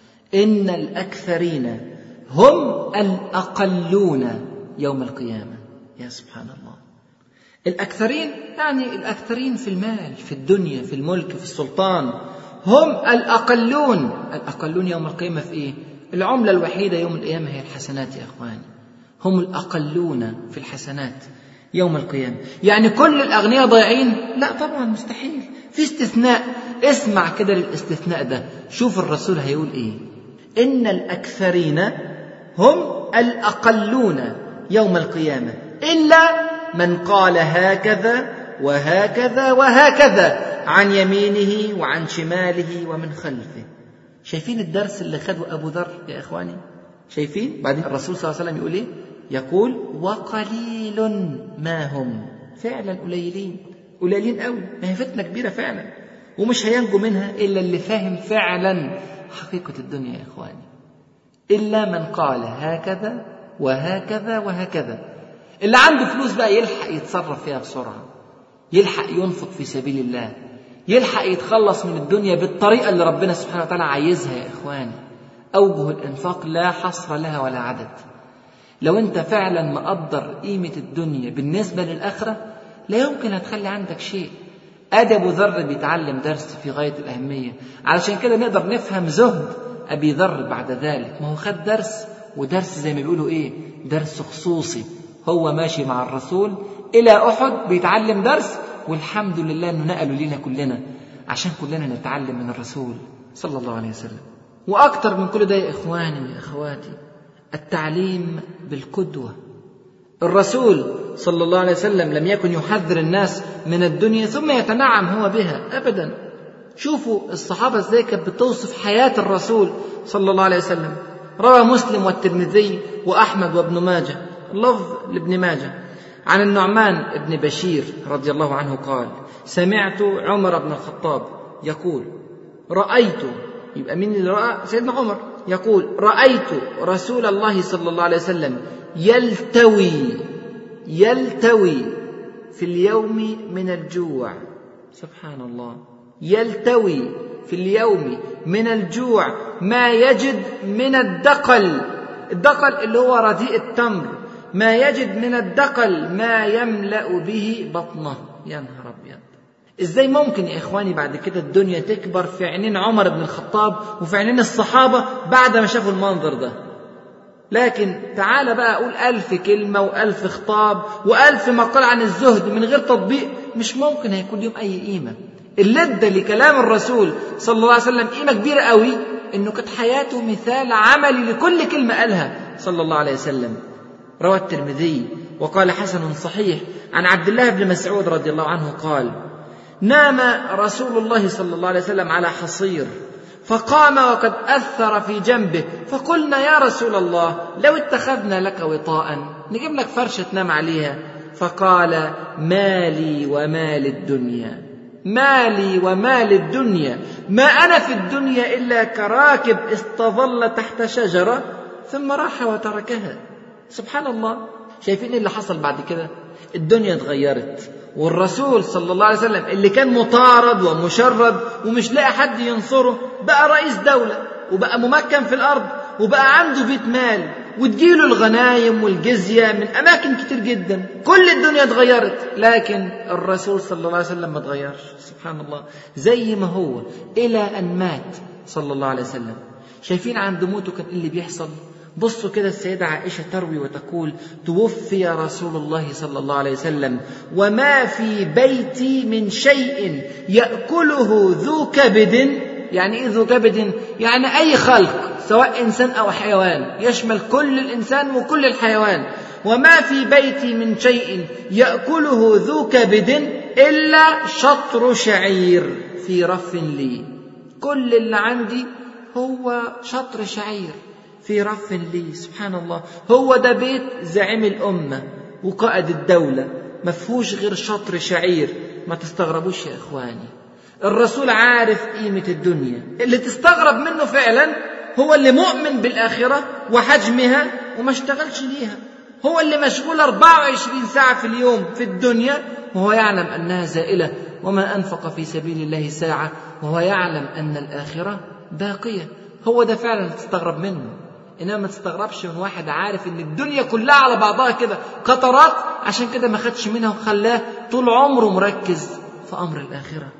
إن الأكثرين هم الأقلون يوم القيامة يا سبحان الله الأكثرين يعني الأكثرين في المال في الدنيا في الملك في السلطان هم الأقلون الأقلون يوم القيامة في إيه العملة الوحيدة يوم القيامة هي الحسنات يا إخواني هم الأقلون في الحسنات يوم القيامة يعني كل الأغنياء ضايعين لا طبعا مستحيل في استثناء اسمع كده للاستثناء ده شوف الرسول هيقول ايه ان الاكثرين هم الاقلون يوم القيامه الا من قال هكذا وهكذا وهكذا عن يمينه وعن شماله ومن خلفه شايفين الدرس اللي خده ابو ذر يا اخواني شايفين بعدين الرسول صلى الله عليه وسلم يقول ايه يقول وقليل ما هم فعلا قليلين قليلين قوي ما هي فتنه كبيره فعلا ومش هينجو منها الا اللي فاهم فعلا حقيقه الدنيا يا اخواني الا من قال هكذا وهكذا وهكذا اللي عنده فلوس بقى يلحق يتصرف فيها بسرعه يلحق ينفق في سبيل الله يلحق يتخلص من الدنيا بالطريقه اللي ربنا سبحانه وتعالى عايزها يا اخواني اوجه الانفاق لا حصر لها ولا عدد لو انت فعلا مقدر قيمه الدنيا بالنسبه للاخره لا يمكن هتخلي عندك شيء ادي ابو ذر بيتعلم درس في غايه الاهميه علشان كده نقدر نفهم زهد ابي ذر بعد ذلك ما هو خد درس ودرس زي ما بيقولوا ايه درس خصوصي هو ماشي مع الرسول الى احد بيتعلم درس والحمد لله انه نقله لينا كلنا عشان كلنا نتعلم من الرسول صلى الله عليه وسلم واكتر من كل ده يا اخواني ويا اخواتي التعليم بالقدوه الرسول صلى الله عليه وسلم لم يكن يحذر الناس من الدنيا ثم يتنعم هو بها ابدا شوفوا الصحابه ازاي كانت بتوصف حياه الرسول صلى الله عليه وسلم روى مسلم والترمذي واحمد وابن ماجه لفظ لابن ماجه عن النعمان بن بشير رضي الله عنه قال سمعت عمر بن الخطاب يقول رايت يبقى مين اللي راى سيدنا عمر يقول رايت رسول الله صلى الله عليه وسلم يلتوي يلتوي في اليوم من الجوع سبحان الله يلتوي في اليوم من الجوع ما يجد من الدقل الدقل اللي هو رديء التمر ما يجد من الدقل ما يملا به بطنه يا نهار ابيض ازاي ممكن يا اخواني بعد كده الدنيا تكبر في عينين عمر بن الخطاب وفي عينين الصحابه بعد ما شافوا المنظر ده لكن تعال بقى أقول ألف كلمة وألف خطاب وألف مقال عن الزهد من غير تطبيق مش ممكن هيكون ليهم أي قيمة اللي ادى لكلام الرسول صلى الله عليه وسلم قيمة كبيرة قوي إنه كانت حياته مثال عملي لكل كلمة قالها صلى الله عليه وسلم روى الترمذي وقال حسن صحيح عن عبد الله بن مسعود رضي الله عنه قال نام رسول الله صلى الله عليه وسلم على حصير فقام وقد أثر في جنبه فقلنا يا رسول الله لو اتخذنا لك وطاء نجيب لك فرشة تنام عليها فقال مالي ومال الدنيا مالي ومال الدنيا ما أنا في الدنيا إلا كراكب استظل تحت شجرة ثم راح وتركها سبحان الله شايفين اللي حصل بعد كده الدنيا اتغيرت والرسول صلى الله عليه وسلم اللي كان مطارد ومشرد ومش لاقي حد ينصره بقى رئيس دولة وبقى ممكن في الأرض وبقى عنده بيت مال وتجيله الغنايم والجزية من أماكن كتير جدا كل الدنيا اتغيرت لكن الرسول صلى الله عليه وسلم ما اتغيرش سبحان الله زي ما هو إلى أن مات صلى الله عليه وسلم شايفين عند موته كان إيه اللي بيحصل بصوا كده السيدة عائشة تروي وتقول توفي رسول الله صلى الله عليه وسلم وما في بيتي من شيء يأكله ذو كبد يعني إيه ذو كبد يعني أي خلق سواء إنسان أو حيوان يشمل كل الإنسان وكل الحيوان وما في بيتي من شيء يأكله ذو كبد إلا شطر شعير في رف لي كل اللي عندي هو شطر شعير في رف لي سبحان الله هو ده بيت زعيم الأمة وقائد الدولة مفهوش غير شطر شعير ما تستغربوش يا إخواني الرسول عارف قيمة الدنيا اللي تستغرب منه فعلا هو اللي مؤمن بالآخرة وحجمها وما اشتغلش ليها هو اللي مشغول 24 ساعة في اليوم في الدنيا وهو يعلم أنها زائلة وما أنفق في سبيل الله ساعة وهو يعلم أن الآخرة باقية هو ده فعلا تستغرب منه انما ما تستغربش من واحد عارف ان الدنيا كلها على بعضها كده قطرات عشان كده ما خدش منها وخلاه طول عمره مركز في امر الاخره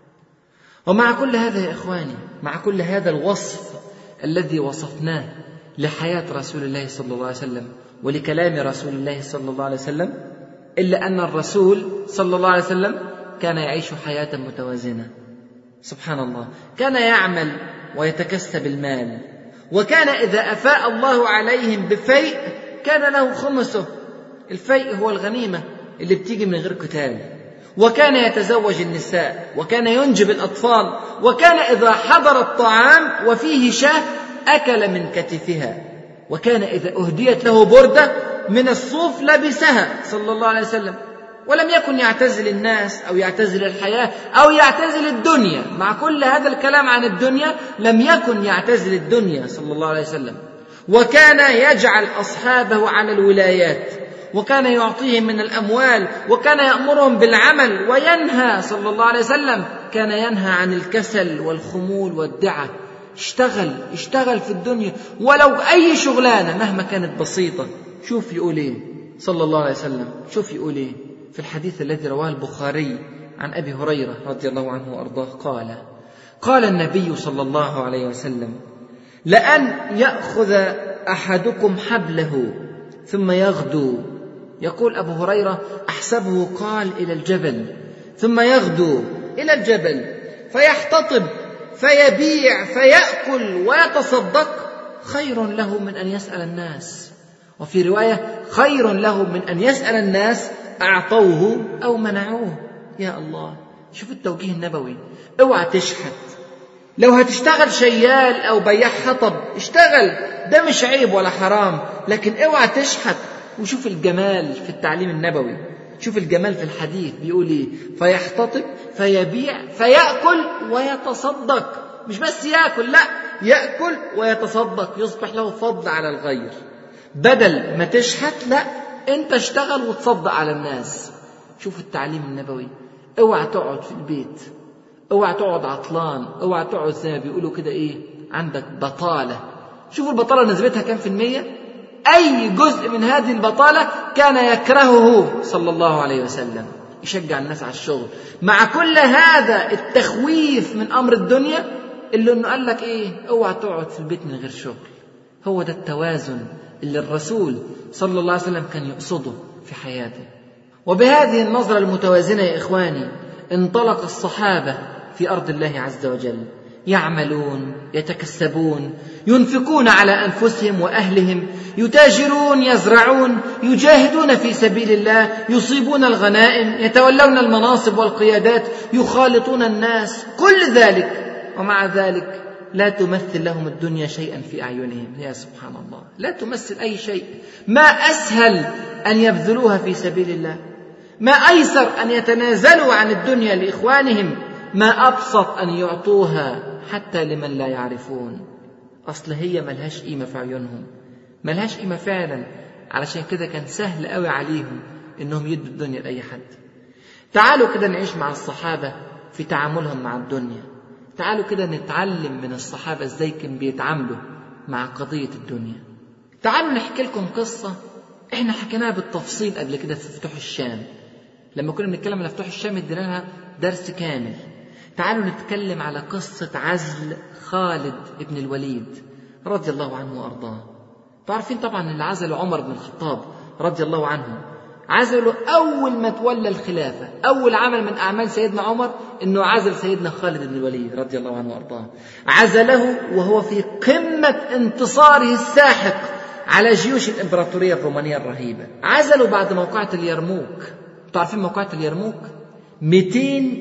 ومع كل هذا يا اخواني مع كل هذا الوصف الذي وصفناه لحياه رسول الله صلى الله عليه وسلم ولكلام رسول الله صلى الله عليه وسلم الا ان الرسول صلى الله عليه وسلم كان يعيش حياه متوازنه سبحان الله كان يعمل ويتكسب المال وكان إذا أفاء الله عليهم بفيء كان له خمسه الفيء هو الغنيمة اللي بتيجي من غير قتال وكان يتزوج النساء وكان ينجب الأطفال وكان إذا حضر الطعام وفيه شاه أكل من كتفها وكان إذا أهديت له بردة من الصوف لبسها صلى الله عليه وسلم ولم يكن يعتزل الناس او يعتزل الحياه او يعتزل الدنيا مع كل هذا الكلام عن الدنيا لم يكن يعتزل الدنيا صلى الله عليه وسلم وكان يجعل اصحابه على الولايات وكان يعطيهم من الاموال وكان يامرهم بالعمل وينهى صلى الله عليه وسلم كان ينهى عن الكسل والخمول والدعه اشتغل اشتغل في الدنيا ولو اي شغلانه مهما كانت بسيطه شوف يقول ايه صلى الله عليه وسلم شوف يقول ايه في الحديث الذي رواه البخاري عن ابي هريره رضي الله عنه وارضاه قال قال النبي صلى الله عليه وسلم لان ياخذ احدكم حبله ثم يغدو يقول ابو هريره احسبه قال الى الجبل ثم يغدو الى الجبل فيحتطب فيبيع فياكل ويتصدق خير له من ان يسال الناس وفي روايه خير له من ان يسال الناس أعطوه أو منعوه يا الله شوف التوجيه النبوي اوعى تشحت لو هتشتغل شيال أو بياع حطب اشتغل ده مش عيب ولا حرام لكن اوعى تشحت وشوف الجمال في التعليم النبوي شوف الجمال في الحديث بيقول ايه فيحتطب فيبيع فيأكل ويتصدق مش بس يأكل لا يأكل ويتصدق يصبح له فضل على الغير بدل ما تشحت لا انت اشتغل وتصدق على الناس شوف التعليم النبوي اوعى تقعد في البيت اوعى تقعد عطلان اوعى تقعد زي ما بيقولوا كده ايه عندك بطالة شوفوا البطالة نسبتها كام في المية أي جزء من هذه البطالة كان يكرهه صلى الله عليه وسلم يشجع الناس على الشغل مع كل هذا التخويف من أمر الدنيا اللي انه قال لك ايه اوعى تقعد في البيت من غير شغل هو ده التوازن اللي الرسول صلى الله عليه وسلم كان يقصده في حياته وبهذه النظرة المتوازنة يا إخواني انطلق الصحابة في أرض الله عز وجل يعملون يتكسبون ينفقون على أنفسهم وأهلهم يتاجرون يزرعون يجاهدون في سبيل الله يصيبون الغنائم يتولون المناصب والقيادات يخالطون الناس كل ذلك ومع ذلك لا تمثل لهم الدنيا شيئا في اعينهم يا سبحان الله لا تمثل اي شيء ما اسهل ان يبذلوها في سبيل الله ما ايسر ان يتنازلوا عن الدنيا لاخوانهم ما ابسط ان يعطوها حتى لمن لا يعرفون اصل هي ملهاش قيمه في عيونهم ملهاش قيمه فعلا علشان كده كان سهل قوي عليهم انهم يدوا الدنيا لاي حد تعالوا كده نعيش مع الصحابه في تعاملهم مع الدنيا تعالوا كده نتعلم من الصحابة ازاي كانوا بيتعاملوا مع قضية الدنيا تعالوا نحكي لكم قصة احنا حكيناها بالتفصيل قبل كده في فتوح الشام لما كنا بنتكلم على فتوح الشام ادينا لها درس كامل تعالوا نتكلم على قصة عزل خالد بن الوليد رضي الله عنه وارضاه تعرفين طبعا اللي عزلوا عمر بن الخطاب رضي الله عنه عزلوا أول ما تولى الخلافة أول عمل من أعمال سيدنا عمر أنه عزل سيدنا خالد بن الوليد رضي الله عنه وأرضاه عزله وهو في قمة انتصاره الساحق على جيوش الإمبراطورية الرومانية الرهيبة عزلوا بعد موقعة اليرموك تعرفين موقعة اليرموك 200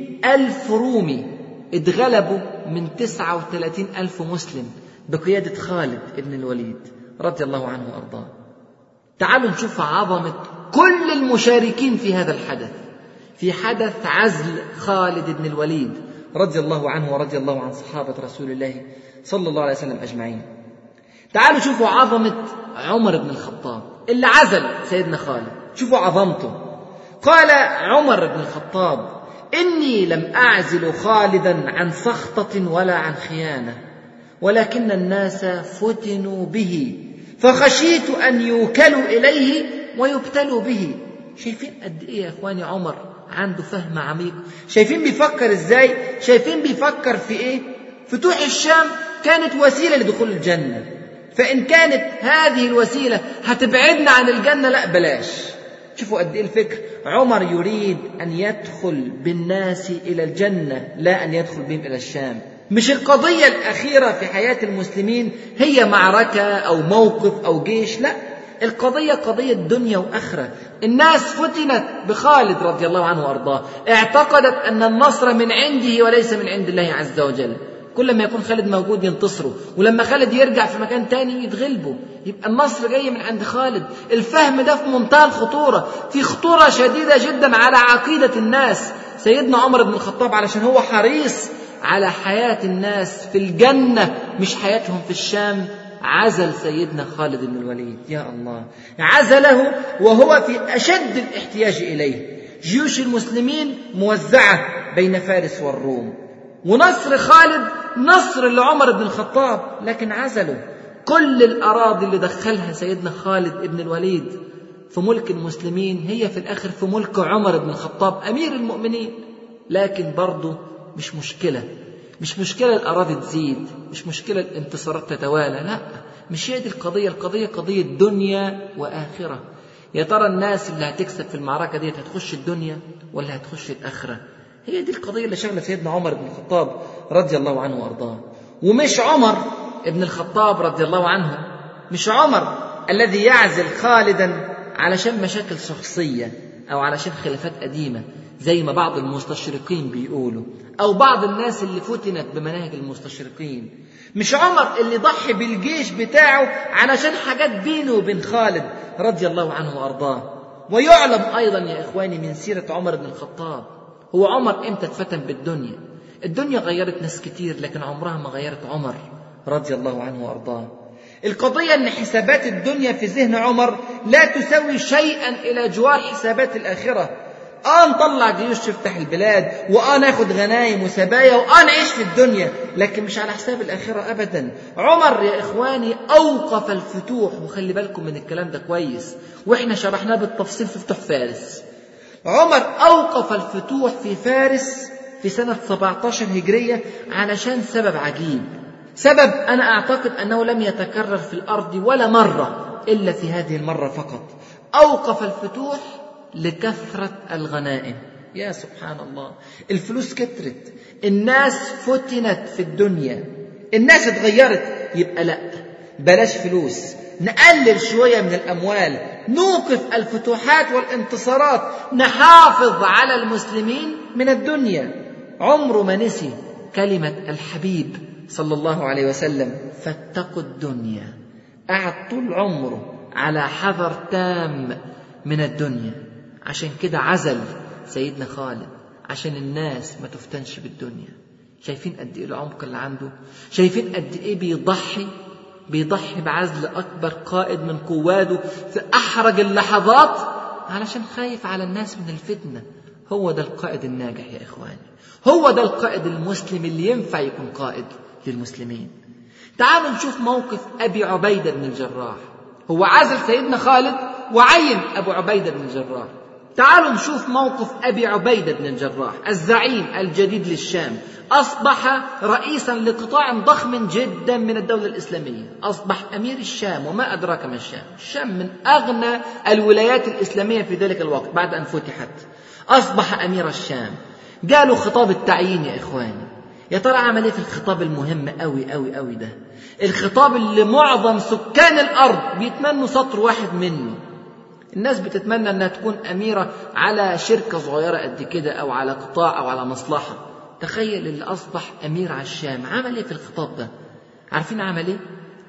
ألف رومي اتغلبوا من 39 ألف مسلم بقيادة خالد بن الوليد رضي الله عنه وأرضاه تعالوا نشوف عظمة كل المشاركين في هذا الحدث في حدث عزل خالد بن الوليد رضي الله عنه ورضي الله عن صحابة رسول الله صلى الله عليه وسلم أجمعين تعالوا شوفوا عظمة عمر بن الخطاب اللي عزل سيدنا خالد شوفوا عظمته قال عمر بن الخطاب إني لم أعزل خالدا عن سخطة ولا عن خيانة ولكن الناس فتنوا به فخشيت أن يوكلوا إليه ويبتلوا به شايفين قد إيه يا إخواني عمر عنده فهم عميق شايفين بيفكر إزاي شايفين بيفكر في إيه فتوح الشام كانت وسيلة لدخول الجنة فإن كانت هذه الوسيلة هتبعدنا عن الجنة لا بلاش شوفوا قد ايه الفكر عمر يريد ان يدخل بالناس الى الجنه لا ان يدخل بهم الى الشام مش القضيه الاخيره في حياه المسلمين هي معركه او موقف او جيش لا القضية قضية دنيا وآخرة الناس فتنت بخالد رضي الله عنه وأرضاه اعتقدت أن النصر من عنده وليس من عند الله عز وجل كل ما يكون خالد موجود ينتصروا ولما خالد يرجع في مكان تاني يتغلبوا يبقى النصر جاي من عند خالد الفهم ده في منتهى الخطورة في خطورة شديدة جدا على عقيدة الناس سيدنا عمر بن الخطاب علشان هو حريص على حياة الناس في الجنة مش حياتهم في الشام عزل سيدنا خالد بن الوليد يا الله عزله وهو في أشد الاحتياج إليه جيوش المسلمين موزعة بين فارس والروم ونصر خالد نصر لعمر بن الخطاب لكن عزله كل الأراضي اللي دخلها سيدنا خالد بن الوليد في ملك المسلمين هي في الآخر في ملك عمر بن الخطاب أمير المؤمنين لكن برضه مش مشكلة مش مشكلة الأراضي تزيد مش مشكلة الانتصارات تتوالى لا مش هي دي القضية القضية قضية دنيا وآخرة يا ترى الناس اللي هتكسب في المعركة دي هتخش الدنيا ولا هتخش الآخرة هي دي القضية اللي شغلة سيدنا عمر بن الخطاب رضي الله عنه وأرضاه ومش عمر ابن الخطاب رضي الله عنه مش عمر الذي يعزل خالدا علشان مشاكل شخصية أو علشان خلافات قديمة زي ما بعض المستشرقين بيقولوا أو بعض الناس اللي فتنت بمناهج المستشرقين مش عمر اللي ضحي بالجيش بتاعه علشان حاجات بينه وبين خالد رضي الله عنه وأرضاه ويعلم أيضا يا إخواني من سيرة عمر بن الخطاب هو عمر إمتى اتفتن بالدنيا الدنيا غيرت ناس كتير لكن عمرها ما غيرت عمر رضي الله عنه وأرضاه القضية أن حسابات الدنيا في ذهن عمر لا تساوي شيئا إلى جوار حسابات الآخرة اه نطلع جيوش تفتح البلاد واه ناخد غنايم وسبايا واه نعيش في الدنيا لكن مش على حساب الاخره ابدا عمر يا اخواني اوقف الفتوح وخلي بالكم من الكلام ده كويس واحنا شرحناه بالتفصيل في فتوح فارس عمر اوقف الفتوح في فارس في سنه 17 هجريه علشان سبب عجيب سبب انا اعتقد انه لم يتكرر في الارض ولا مره الا في هذه المره فقط اوقف الفتوح لكثرة الغنائم يا سبحان الله الفلوس كترت الناس فتنت في الدنيا الناس اتغيرت يبقى لا بلاش فلوس نقلل شوية من الأموال نوقف الفتوحات والانتصارات نحافظ على المسلمين من الدنيا عمره ما نسي كلمة الحبيب صلى الله عليه وسلم فاتقوا الدنيا قعد طول عمره على حذر تام من الدنيا عشان كده عزل سيدنا خالد عشان الناس ما تفتنش بالدنيا شايفين قد ايه العمق اللي عنده شايفين قد ايه بيضحي بيضحي بعزل اكبر قائد من قواده في احرج اللحظات علشان خايف على الناس من الفتنه هو ده القائد الناجح يا اخواني هو ده القائد المسلم اللي ينفع يكون قائد للمسلمين تعالوا نشوف موقف ابي عبيده بن الجراح هو عزل سيدنا خالد وعين ابو عبيده بن الجراح تعالوا نشوف موقف أبي عبيدة بن الجراح الزعيم الجديد للشام أصبح رئيسا لقطاع ضخم جدا من الدولة الإسلامية أصبح أمير الشام وما أدراك ما الشام الشام من أغنى الولايات الإسلامية في ذلك الوقت بعد أن فتحت أصبح أمير الشام قالوا خطاب التعيين يا إخواني يا ترى عمل ايه في الخطاب المهم قوي قوي قوي ده الخطاب اللي معظم سكان الارض بيتمنوا سطر واحد منه الناس بتتمنى انها تكون اميره على شركه صغيره قد كده او على قطاع او على مصلحه تخيل اللي اصبح امير على الشام عمل ايه في الخطاب ده عارفين عمل ايه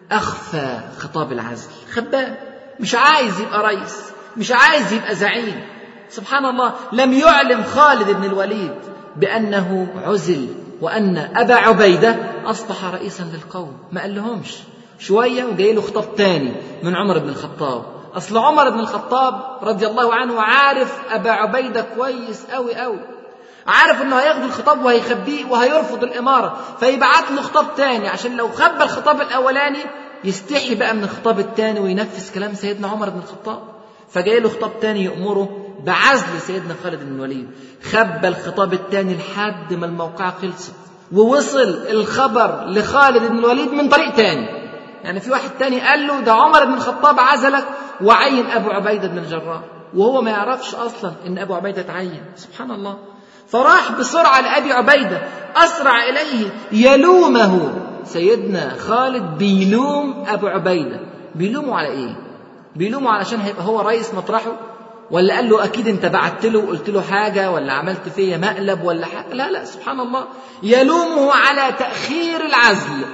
اخفى خطاب العزل خباه مش عايز يبقى رئيس مش عايز يبقى زعيم سبحان الله لم يعلم خالد بن الوليد بانه عزل وأن أبا عبيدة أصبح رئيسا للقوم ما قال لهمش شوية وجاي له خطاب تاني من عمر بن الخطاب أصل عمر بن الخطاب رضي الله عنه عارف أبا عبيدة كويس أوي أوي عارف انه هياخد الخطاب وهيخبيه وهيرفض الاماره فيبعت له خطاب تاني عشان لو خبى الخطاب الاولاني يستحي بقى من الخطاب التاني وينفذ كلام سيدنا عمر بن الخطاب فجاي له خطاب تاني يأمره بعزل سيدنا خالد بن الوليد خبى الخطاب الثاني لحد ما الموقعة خلصت ووصل الخبر لخالد بن الوليد من طريق تاني يعني في واحد تاني قال له ده عمر بن الخطاب عزلك وعين أبو عبيدة بن الجراح وهو ما يعرفش أصلا إن أبو عبيدة تعين سبحان الله فراح بسرعة لأبي عبيدة أسرع إليه يلومه سيدنا خالد بيلوم أبو عبيدة بيلومه على إيه بيلومه علشان هيبقى هو رئيس مطرحه ولا قال له اكيد انت بعت له وقلت له حاجه ولا عملت فيا مقلب ولا حاجه لا لا سبحان الله يلومه على تاخير العزل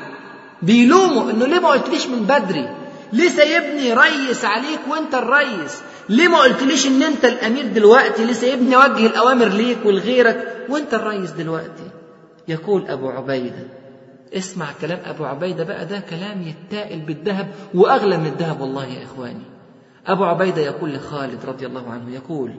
بيلومه انه ليه ما قلتليش من بدري ليه سايبني ريس عليك وانت الريس ليه ما قلتليش ان انت الامير دلوقتي ليه سايبني اوجه الاوامر ليك ولغيرك وانت الريس دلوقتي يقول ابو عبيده اسمع كلام ابو عبيده بقى ده كلام يتائل بالذهب واغلى من الذهب والله يا اخواني أبو عبيدة يقول لخالد رضي الله عنه يقول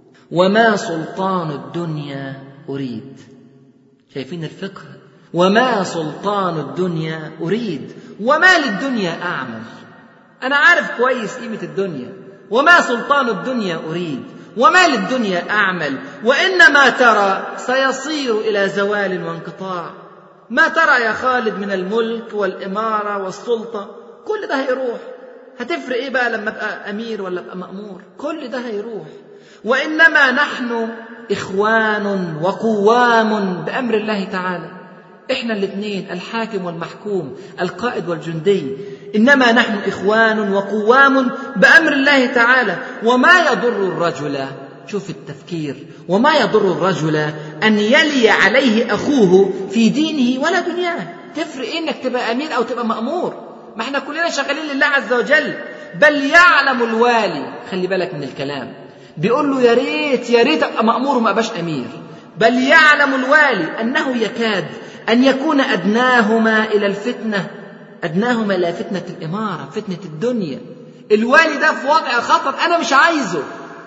وما سلطان الدنيا أريد شايفين الفقه وما سلطان الدنيا أريد وما للدنيا أعمل أنا عارف كويس قيمة الدنيا وما سلطان الدنيا أريد وما للدنيا أعمل وإنما ترى سيصير إلى زوال وانقطاع ما ترى يا خالد من الملك والإمارة والسلطة كل ده هيروح هتفرق ايه بقى لما ابقى امير ولا ابقى مامور كل ده هيروح وانما نحن اخوان وقوام بامر الله تعالى احنا الاثنين الحاكم والمحكوم القائد والجندي انما نحن اخوان وقوام بامر الله تعالى وما يضر الرجل شوف التفكير وما يضر الرجل ان يلي عليه اخوه في دينه ولا دنياه تفرق إيه انك تبقى امير او تبقى مامور ما احنا كلنا شغالين لله عز وجل بل يعلم الوالي خلي بالك من الكلام بيقول له يا ريت يا ريت ابقى مامور وما ابقاش امير بل يعلم الوالي انه يكاد ان يكون ادناهما الى الفتنه ادناهما الى فتنه الاماره فتنه الدنيا الوالي ده في وضع خطر انا مش عايزه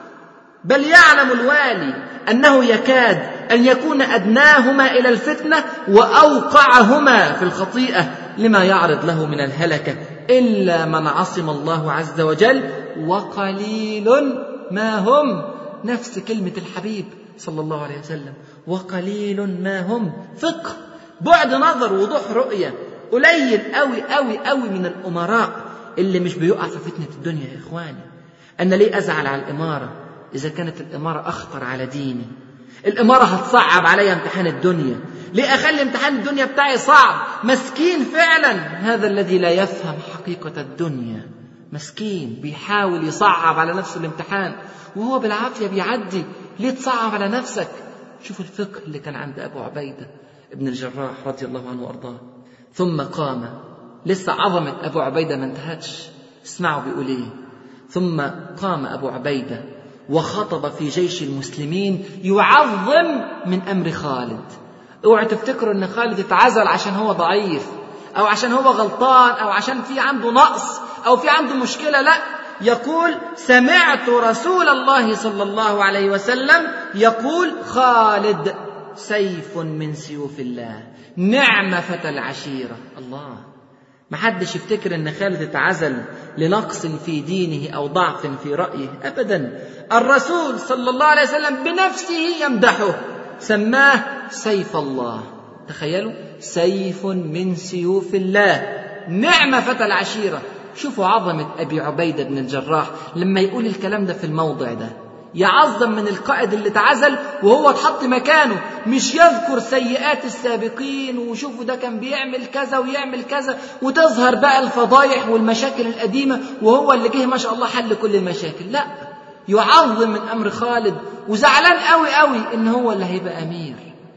بل يعلم الوالي انه يكاد ان يكون ادناهما الى الفتنه واوقعهما في الخطيئه لما يعرض له من الهلكه الا من عصم الله عز وجل وقليل ما هم نفس كلمه الحبيب صلى الله عليه وسلم وقليل ما هم فقه بعد نظر وضوح رؤيه قليل قوي قوي قوي من الامراء اللي مش بيقع في فتنه الدنيا يا اخواني انا ليه ازعل على الاماره اذا كانت الاماره اخطر على ديني الاماره هتصعب علي امتحان الدنيا ليه اخلي امتحان الدنيا بتاعي صعب مسكين فعلا هذا الذي لا يفهم حقيقه الدنيا مسكين بيحاول يصعب على نفسه الامتحان وهو بالعافيه بيعدي ليه تصعب على نفسك شوف الفقه اللي كان عند ابو عبيده ابن الجراح رضي الله عنه وارضاه ثم قام لسه عظمه ابو عبيده ما انتهتش اسمعوا بيقول ايه ثم قام ابو عبيده وخطب في جيش المسلمين يعظم من امر خالد اوعوا تفتكروا ان خالد اتعزل عشان هو ضعيف او عشان هو غلطان او عشان في عنده نقص او في عنده مشكله لا يقول سمعت رسول الله صلى الله عليه وسلم يقول خالد سيف من سيوف الله نعم فتى العشيره الله محدش يفتكر ان خالد اتعزل لنقص في دينه او ضعف في رايه ابدا الرسول صلى الله عليه وسلم بنفسه يمدحه سماه سيف الله تخيلوا سيف من سيوف الله نعم فتى العشيره شوفوا عظمه ابي عبيده بن الجراح لما يقول الكلام ده في الموضع ده يعظم من القائد اللي اتعزل وهو اتحط مكانه مش يذكر سيئات السابقين وشوفوا ده كان بيعمل كذا ويعمل كذا وتظهر بقى الفضايح والمشاكل القديمة وهو اللي جه ما شاء الله حل كل المشاكل لا يعظم من أمر خالد وزعلان قوي قوي إن هو اللي هيبقى أمير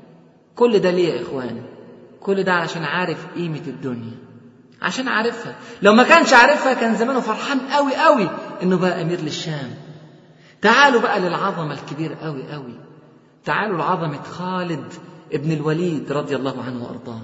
كل ده ليه يا إخواني كل ده علشان عارف قيمة الدنيا عشان عارفها لو ما كانش عارفها كان زمانه فرحان قوي قوي إنه بقى أمير للشام تعالوا بقى للعظمة الكبيرة قوي قوي تعالوا لعظمة خالد ابن الوليد رضي الله عنه وأرضاه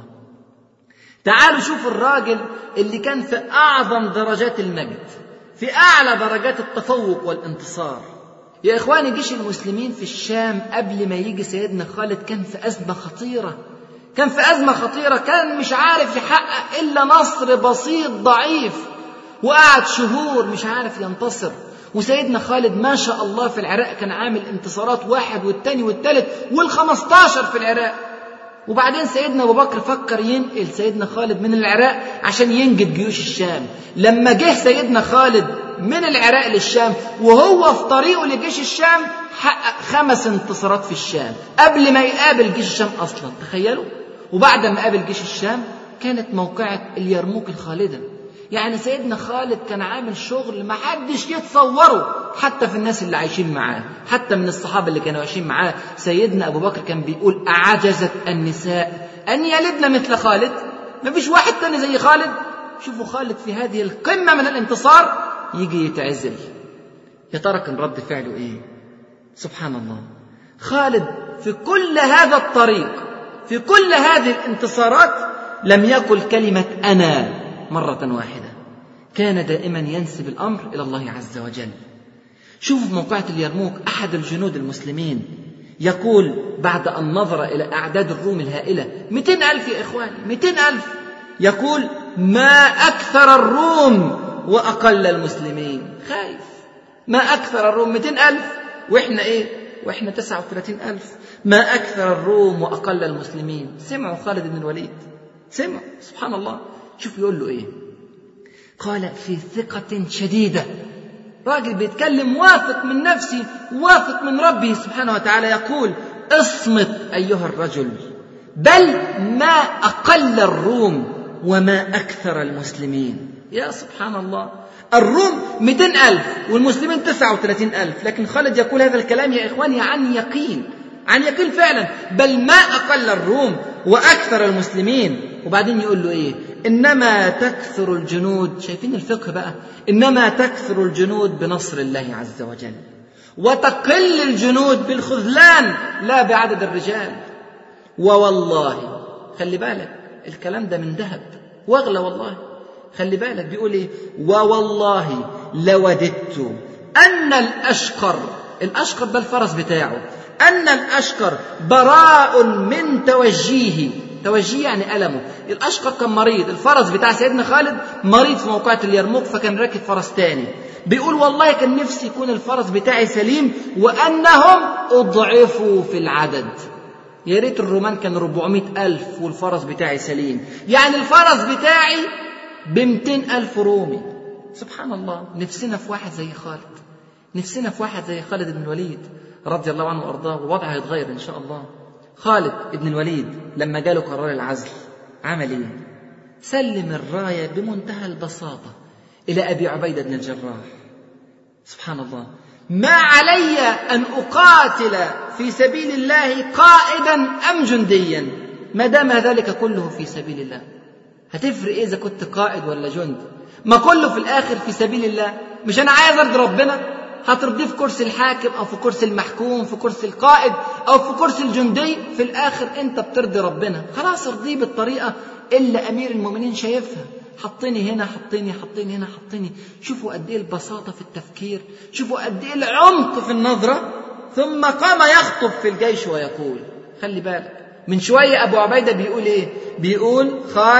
تعالوا شوفوا الراجل اللي كان في أعظم درجات المجد في أعلى درجات التفوق والانتصار يا إخواني جيش المسلمين في الشام قبل ما يجي سيدنا خالد كان في أزمة خطيرة كان في أزمة خطيرة كان مش عارف يحقق إلا نصر بسيط ضعيف وقعد شهور مش عارف ينتصر وسيدنا خالد ما شاء الله في العراق كان عامل انتصارات واحد والتاني والتالت والخمستاشر في العراق وبعدين سيدنا ابو بكر فكر ينقل سيدنا خالد من العراق عشان ينجد جيوش الشام لما جه سيدنا خالد من العراق للشام وهو في طريقه لجيش الشام حقق خمس انتصارات في الشام قبل ما يقابل جيش الشام اصلا تخيلوا وبعد ما قابل جيش الشام كانت موقعة اليرموك الخالدة يعني سيدنا خالد كان عامل شغل ما حدش يتصوره حتى في الناس اللي عايشين معاه حتى من الصحابة اللي كانوا عايشين معاه سيدنا أبو بكر كان بيقول أعجزت النساء أن يلدن مثل خالد ما فيش واحد تاني زي خالد شوفوا خالد في هذه القمة من الانتصار يجي يتعزل يا ترى كان رد فعله ايه سبحان الله خالد في كل هذا الطريق في كل هذه الانتصارات لم يقل كلمة أنا مرة واحدة كان دائما ينسب الأمر إلى الله عز وجل شوفوا في موقعة اليرموك أحد الجنود المسلمين يقول بعد أن نظر إلى أعداد الروم الهائلة 200 ألف يا إخواني 200 ألف يقول ما أكثر الروم وأقل المسلمين خايف ما أكثر الروم 200 ألف وإحنا إيه وإحنا 39 ألف ما أكثر الروم وأقل المسلمين سمعوا خالد بن الوليد سمع سبحان الله شوف يقول له إيه قال في ثقة شديدة راجل بيتكلم واثق من نفسه واثق من ربه سبحانه وتعالى يقول اصمت أيها الرجل بل ما أقل الروم وما أكثر المسلمين يا سبحان الله الروم 200 ألف والمسلمين 39 ألف لكن خالد يقول هذا الكلام يا إخواني عن يقين عن يقين فعلا بل ما أقل الروم وأكثر المسلمين وبعدين يقول له إيه إنما تكثر الجنود شايفين الفقه بقى إنما تكثر الجنود بنصر الله عز وجل وتقل الجنود بالخذلان لا بعدد الرجال ووالله خلي بالك الكلام ده من ذهب واغلى والله خلي بالك بيقول ايه ووالله لوددت ان الاشقر الاشقر ده الفرس بتاعه ان الاشقر براء من توجيهه توجيه يعني ألمه الأشقر كان مريض الفرس بتاع سيدنا خالد مريض في موقعة اليرموك فكان راكب فرس تاني بيقول والله كان نفسي يكون الفرس بتاعي سليم وأنهم أضعفوا في العدد يا ريت الرومان كان 400 ألف والفرس بتاعي سليم يعني الفرس بتاعي ب ألف رومي سبحان الله نفسنا في واحد زي خالد نفسنا في واحد زي خالد بن الوليد رضي الله عنه وارضاه والوضع هيتغير ان شاء الله خالد بن الوليد لما جاله قرار العزل عمل ايه سلم الرايه بمنتهى البساطه الى ابي عبيده بن الجراح سبحان الله ما علي ان اقاتل في سبيل الله قائدا ام جنديا ما دام ذلك كله في سبيل الله هتفرق ايه اذا كنت قائد ولا جند ما كله في الاخر في سبيل الله مش انا عايز ارضي ربنا هترضيه في كرسي الحاكم او في كرسي المحكوم في كرسي القائد او في كرسي الجندي في الاخر انت بترضي ربنا خلاص ارضيه بالطريقه اللي امير المؤمنين شايفها حطني هنا حطني حطني هنا حطني شوفوا قد ايه البساطه في التفكير شوفوا قد ايه العمق في النظره ثم قام يخطب في الجيش ويقول خلي بالك من شويه ابو عبيده بيقول ايه بيقول خالد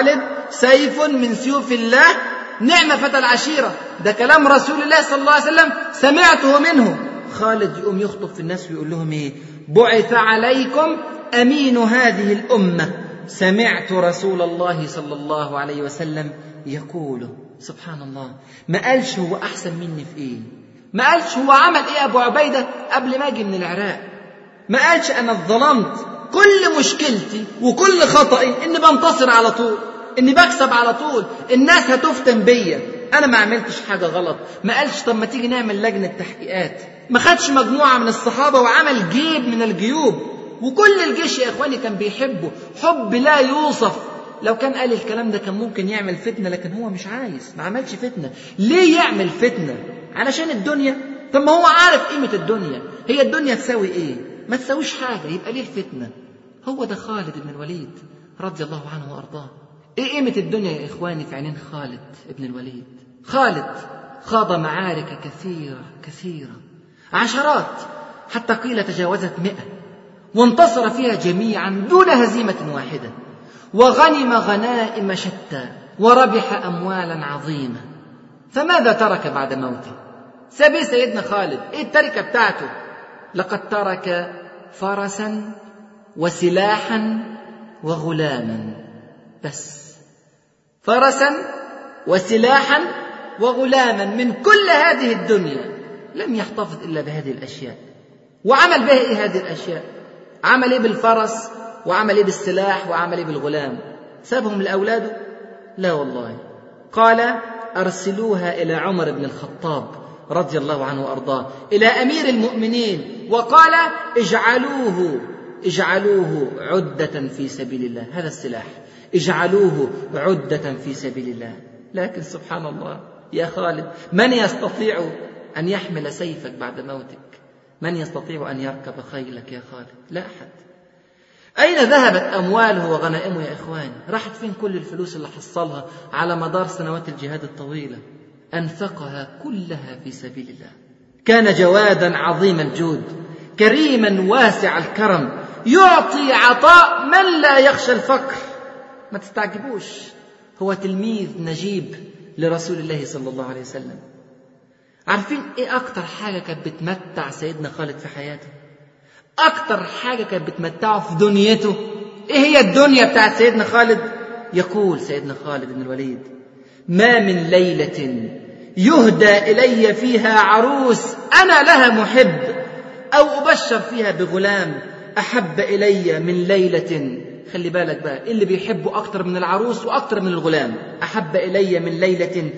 سيف من سيوف الله نعم فتى العشيرة ده كلام رسول الله صلى الله عليه وسلم سمعته منه خالد يقوم يخطب في الناس ويقول لهم ايه بعث عليكم امين هذه الامه سمعت رسول الله صلى الله عليه وسلم يقول سبحان الله ما قالش هو احسن مني في ايه ما قالش هو عمل ايه ابو عبيده قبل ما اجي من العراق ما قالش انا ظلمت كل مشكلتي وكل خطئي اني بنتصر على طول اني بكسب على طول الناس هتفتن بيا انا ما عملتش حاجه غلط ما قالش طب ما تيجي نعمل لجنه تحقيقات ما خدش مجموعه من الصحابه وعمل جيب من الجيوب وكل الجيش يا اخواني كان بيحبه حب لا يوصف لو كان قال الكلام ده كان ممكن يعمل فتنه لكن هو مش عايز ما عملش فتنه ليه يعمل فتنه علشان الدنيا طب ما هو عارف قيمه الدنيا هي الدنيا تساوي ايه ما تساويش حاجه يبقى ليه الفتنه هو ده خالد بن الوليد رضي الله عنه وارضاه ايه قيمه الدنيا يا اخواني في عينين خالد بن الوليد خالد خاض معارك كثيره كثيره عشرات حتى قيل تجاوزت مئة وانتصر فيها جميعا دون هزيمة واحدة وغنم غنائم شتى وربح أموالا عظيمة فماذا ترك بعد موته سبي سيدنا خالد ايه التركة بتاعته لقد ترك فرسا وسلاحا وغلاما بس فرسا وسلاحا وغلاما من كل هذه الدنيا لم يحتفظ الا بهذه الاشياء وعمل بها ايه هذه الاشياء عمل ايه بالفرس وعمل ايه بالسلاح وعمل ايه بالغلام سابهم لاولاده لا والله قال ارسلوها الى عمر بن الخطاب رضي الله عنه وارضاه الى امير المؤمنين وقال اجعلوه اجعلوه عده في سبيل الله هذا السلاح اجعلوه عده في سبيل الله لكن سبحان الله يا خالد من يستطيع ان يحمل سيفك بعد موتك من يستطيع ان يركب خيلك يا خالد لا احد أين ذهبت أمواله وغنائمه يا إخواني؟ راحت فين كل الفلوس اللي حصلها على مدار سنوات الجهاد الطويلة؟ أنفقها كلها في سبيل الله. كان جوادا عظيم الجود، كريما واسع الكرم، يعطي عطاء من لا يخشى الفقر. ما تستعجبوش، هو تلميذ نجيب لرسول الله صلى الله عليه وسلم. عارفين إيه أكتر حاجة كانت بتمتع سيدنا خالد في حياته؟ أكتر حاجة كانت بتمتعه في دنيته إيه هي الدنيا بتاعت سيدنا خالد يقول سيدنا خالد بن الوليد ما من ليلة يهدى إلي فيها عروس أنا لها محب أو أبشر فيها بغلام أحب إلي من ليلة خلي بالك بقى اللي بيحبه أكتر من العروس وأكتر من الغلام أحب إلي من ليلة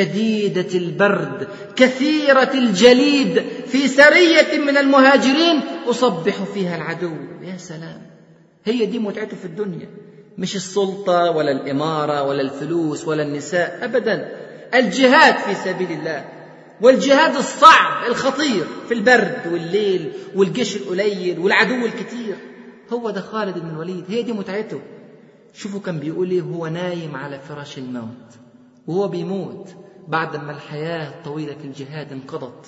شديدة البرد كثيرة الجليد في سرية من المهاجرين أصبح فيها العدو يا سلام هي دي متعته في الدنيا مش السلطة ولا الإمارة ولا الفلوس ولا النساء أبدا الجهاد في سبيل الله والجهاد الصعب الخطير في البرد والليل والجيش القليل والعدو الكتير هو ده خالد بن الوليد هي دي متعته شوفوا كان بيقول ايه هو نايم على فراش الموت وهو بيموت بعد ما الحياة الطويلة في الجهاد انقضت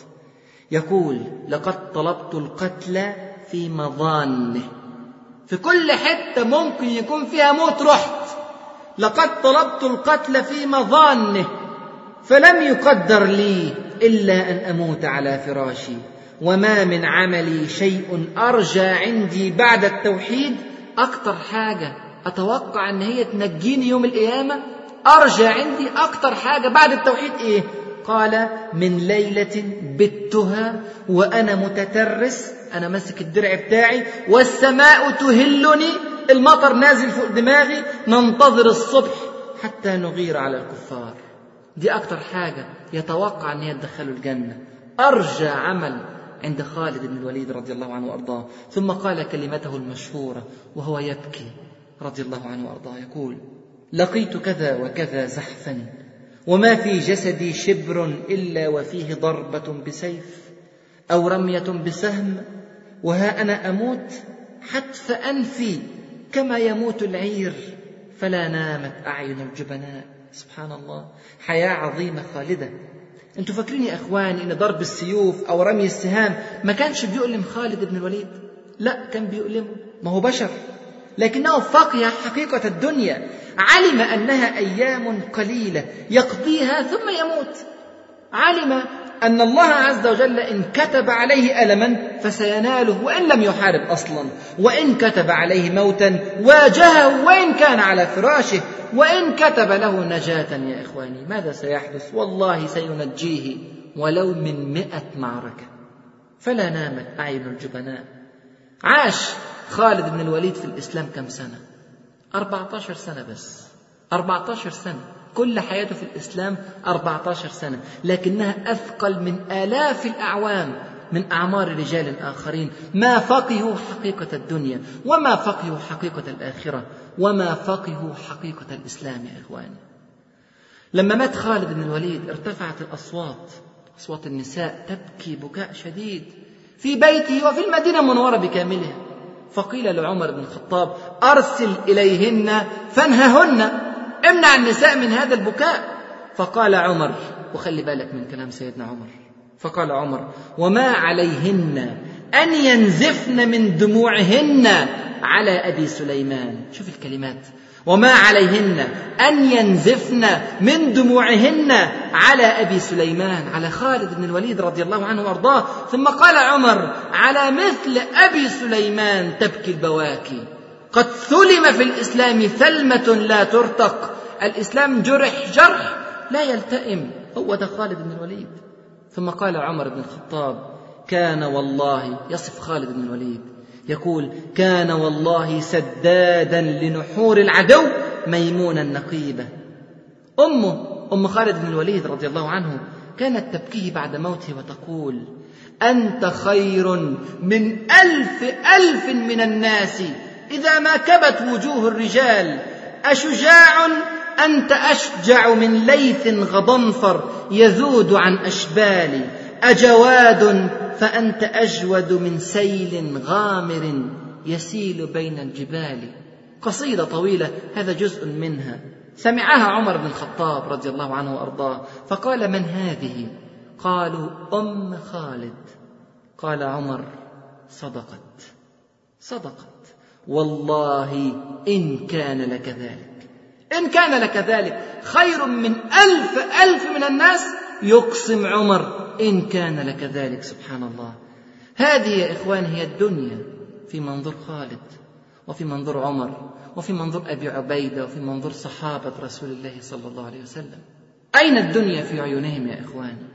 يقول لقد طلبت القتل في مظانه في كل حتة ممكن يكون فيها موت رحت لقد طلبت القتل في مظانه فلم يقدر لي إلا أن أموت على فراشي وما من عملي شيء أرجى عندي بعد التوحيد أكتر حاجة أتوقع أن هي تنجيني يوم القيامة أرجى عندي أكتر حاجة بعد التوحيد إيه قال من ليلة بتها وأنا متترس أنا ماسك الدرع بتاعي والسماء تهلني المطر نازل فوق دماغي ننتظر الصبح حتى نغير على الكفار دي أكتر حاجة يتوقع أن هي تدخله الجنة أرجى عمل عند خالد بن الوليد رضي الله عنه وأرضاه ثم قال كلمته المشهورة وهو يبكي رضي الله عنه وأرضاه يقول لقيت كذا وكذا زحفا وما في جسدي شبر إلا وفيه ضربة بسيف أو رمية بسهم وها أنا أموت حتف أنفي كما يموت العير فلا نامت أعين الجبناء سبحان الله حياة عظيمة خالدة انتوا فاكرين يا اخواني ان ضرب السيوف او رمي السهام ما كانش بيؤلم خالد بن الوليد لا كان بيؤلمه ما هو بشر لكنه فقه حقيقة الدنيا علم أنها أيام قليلة يقضيها ثم يموت علم أن الله عز وجل إن كتب عليه ألما فسيناله وإن لم يحارب أصلا وإن كتب عليه موتا واجهه وإن كان على فراشه وإن كتب له نجاة يا إخواني ماذا سيحدث والله سينجيه ولو من مئة معركة فلا نامت أعين الجبناء عاش خالد بن الوليد في الإسلام كم سنة 14 سنة بس 14 سنة كل حياته في الإسلام 14 سنة لكنها أثقل من آلاف الأعوام من أعمار رجال آخرين ما فقهوا حقيقة الدنيا وما فقهوا حقيقة الآخرة وما فقهوا حقيقة الإسلام يا إخواني لما مات خالد بن الوليد ارتفعت الأصوات أصوات النساء تبكي بكاء شديد في بيته وفي المدينة المنورة بكاملها فقيل لعمر بن الخطاب أرسل إليهن فانههن امنع النساء من هذا البكاء فقال عمر وخلي بالك من كلام سيدنا عمر فقال عمر وما عليهن أن ينزفن من دموعهن على أبي سليمان شوف الكلمات وما عليهن أن ينزفن من دموعهن على أبي سليمان على خالد بن الوليد رضي الله عنه وأرضاه ثم قال عمر على مثل أبي سليمان تبكي البواكي قد ثلم في الإسلام ثلمة لا ترتق الإسلام جرح جرح لا يلتئم هو ده خالد بن الوليد ثم قال عمر بن الخطاب كان والله يصف خالد بن الوليد يقول كان والله سدادا لنحور العدو ميمونا نقيبة أمه أم خالد بن الوليد رضي الله عنه كانت تبكيه بعد موته وتقول أنت خير من ألف ألف من الناس إذا ما كبت وجوه الرجال أشجاع أنت أشجع من ليث غضنفر يذود عن أشبال أجواد فأنت أجود من سيل غامر يسيل بين الجبال قصيدة طويلة هذا جزء منها سمعها عمر بن الخطاب رضي الله عنه وأرضاه فقال من هذه قالوا أم خالد قال عمر صدقت صدقت والله إن كان لك ذلك إن كان لك ذلك خير من ألف ألف من الناس يقسم عمر إن كان لك ذلك سبحان الله هذه يا إخوان هي الدنيا في منظور خالد وفي منظور عمر وفي منظور أبي عبيدة وفي منظور صحابة رسول الله صلى الله عليه وسلم أين الدنيا في عيونهم يا إخواني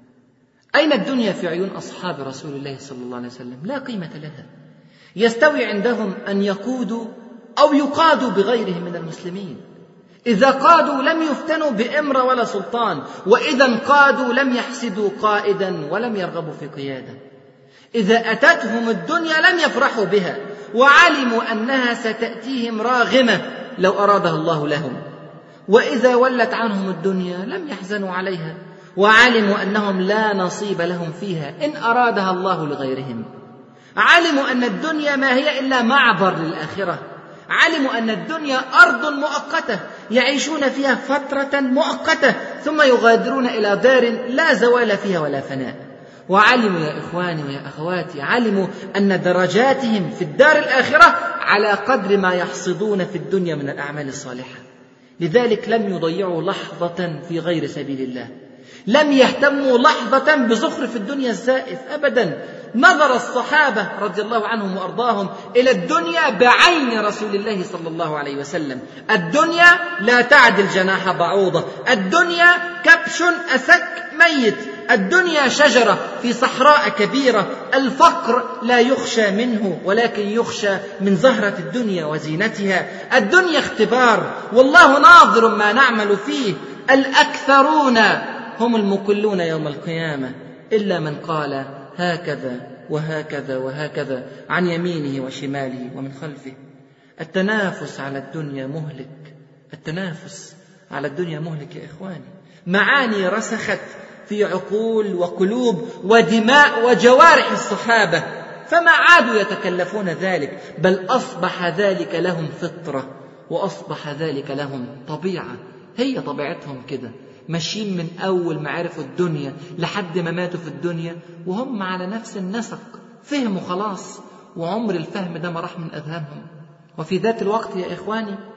أين الدنيا في عيون أصحاب رسول الله صلى الله عليه وسلم لا قيمة لها يستوي عندهم أن يقودوا أو يقادوا بغيرهم من المسلمين إذا قادوا لم يفتنوا بإمر ولا سلطان وإذا انقادوا لم يحسدوا قائدا ولم يرغبوا في قيادة إذا أتتهم الدنيا لم يفرحوا بها وعلموا أنها ستأتيهم راغمة لو أرادها الله لهم وإذا ولت عنهم الدنيا لم يحزنوا عليها وعلموا أنهم لا نصيب لهم فيها إن أرادها الله لغيرهم علموا أن الدنيا ما هي إلا معبر للآخرة علموا أن الدنيا أرض مؤقتة يعيشون فيها فترة مؤقتة ثم يغادرون إلى دار لا زوال فيها ولا فناء وعلموا يا إخواني ويا أخواتي علموا أن درجاتهم في الدار الآخرة على قدر ما يحصدون في الدنيا من الأعمال الصالحة لذلك لم يضيعوا لحظة في غير سبيل الله لم يهتموا لحظة بزخرف الدنيا الزائف أبدا نظر الصحابة رضي الله عنهم وأرضاهم إلى الدنيا بعين رسول الله صلى الله عليه وسلم الدنيا لا تعدل جناح بعوضة الدنيا كبش أسك ميت الدنيا شجرة في صحراء كبيرة الفقر لا يخشى منه ولكن يخشى من زهرة الدنيا وزينتها الدنيا اختبار والله ناظر ما نعمل فيه الأكثرون هم المكلون يوم القيامة إلا من قال هكذا وهكذا وهكذا عن يمينه وشماله ومن خلفه التنافس على الدنيا مهلك التنافس على الدنيا مهلك يا إخواني معاني رسخت في عقول وقلوب ودماء وجوارح الصحابة فما عادوا يتكلفون ذلك بل أصبح ذلك لهم فطرة وأصبح ذلك لهم طبيعة هي طبيعتهم كده ماشيين من أول ما عرفوا الدنيا لحد ما ماتوا في الدنيا وهم على نفس النسق فهموا خلاص وعمر الفهم ده ما راح من أذهانهم وفي ذات الوقت يا إخواني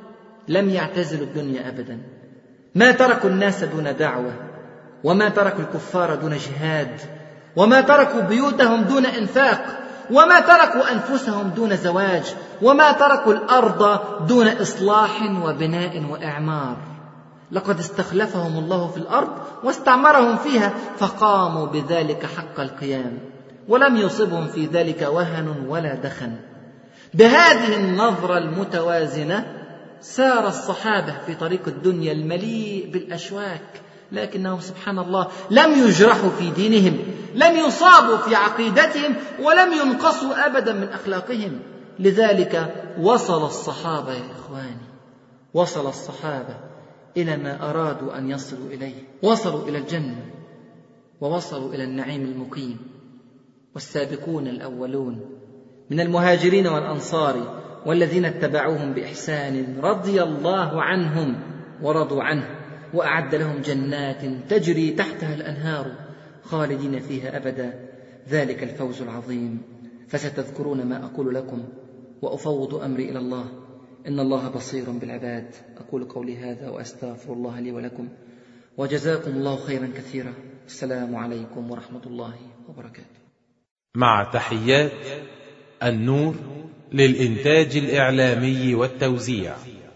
لم يعتزلوا الدنيا أبدا ما تركوا الناس دون دعوة وما تركوا الكفار دون جهاد وما تركوا بيوتهم دون إنفاق وما تركوا أنفسهم دون زواج وما تركوا الأرض دون إصلاح وبناء وإعمار لقد استخلفهم الله في الأرض واستعمرهم فيها فقاموا بذلك حق القيام ولم يصبهم في ذلك وهن ولا دخن بهذه النظرة المتوازنة سار الصحابة في طريق الدنيا المليء بالأشواك لكنهم سبحان الله لم يجرحوا في دينهم لم يصابوا في عقيدتهم ولم ينقصوا أبدا من أخلاقهم لذلك وصل الصحابة يا إخواني وصل الصحابة إلى ما أرادوا أن يصلوا إليه وصلوا إلى الجنة ووصلوا إلى النعيم المقيم والسابقون الأولون من المهاجرين والأنصار والذين اتبعوهم باحسان رضي الله عنهم ورضوا عنه واعد لهم جنات تجري تحتها الانهار خالدين فيها ابدا ذلك الفوز العظيم فستذكرون ما اقول لكم وافوض امري الى الله ان الله بصير بالعباد اقول قولي هذا واستغفر الله لي ولكم وجزاكم الله خيرا كثيرا السلام عليكم ورحمه الله وبركاته مع تحيات النور للإنتاج الإعلامي والتوزيع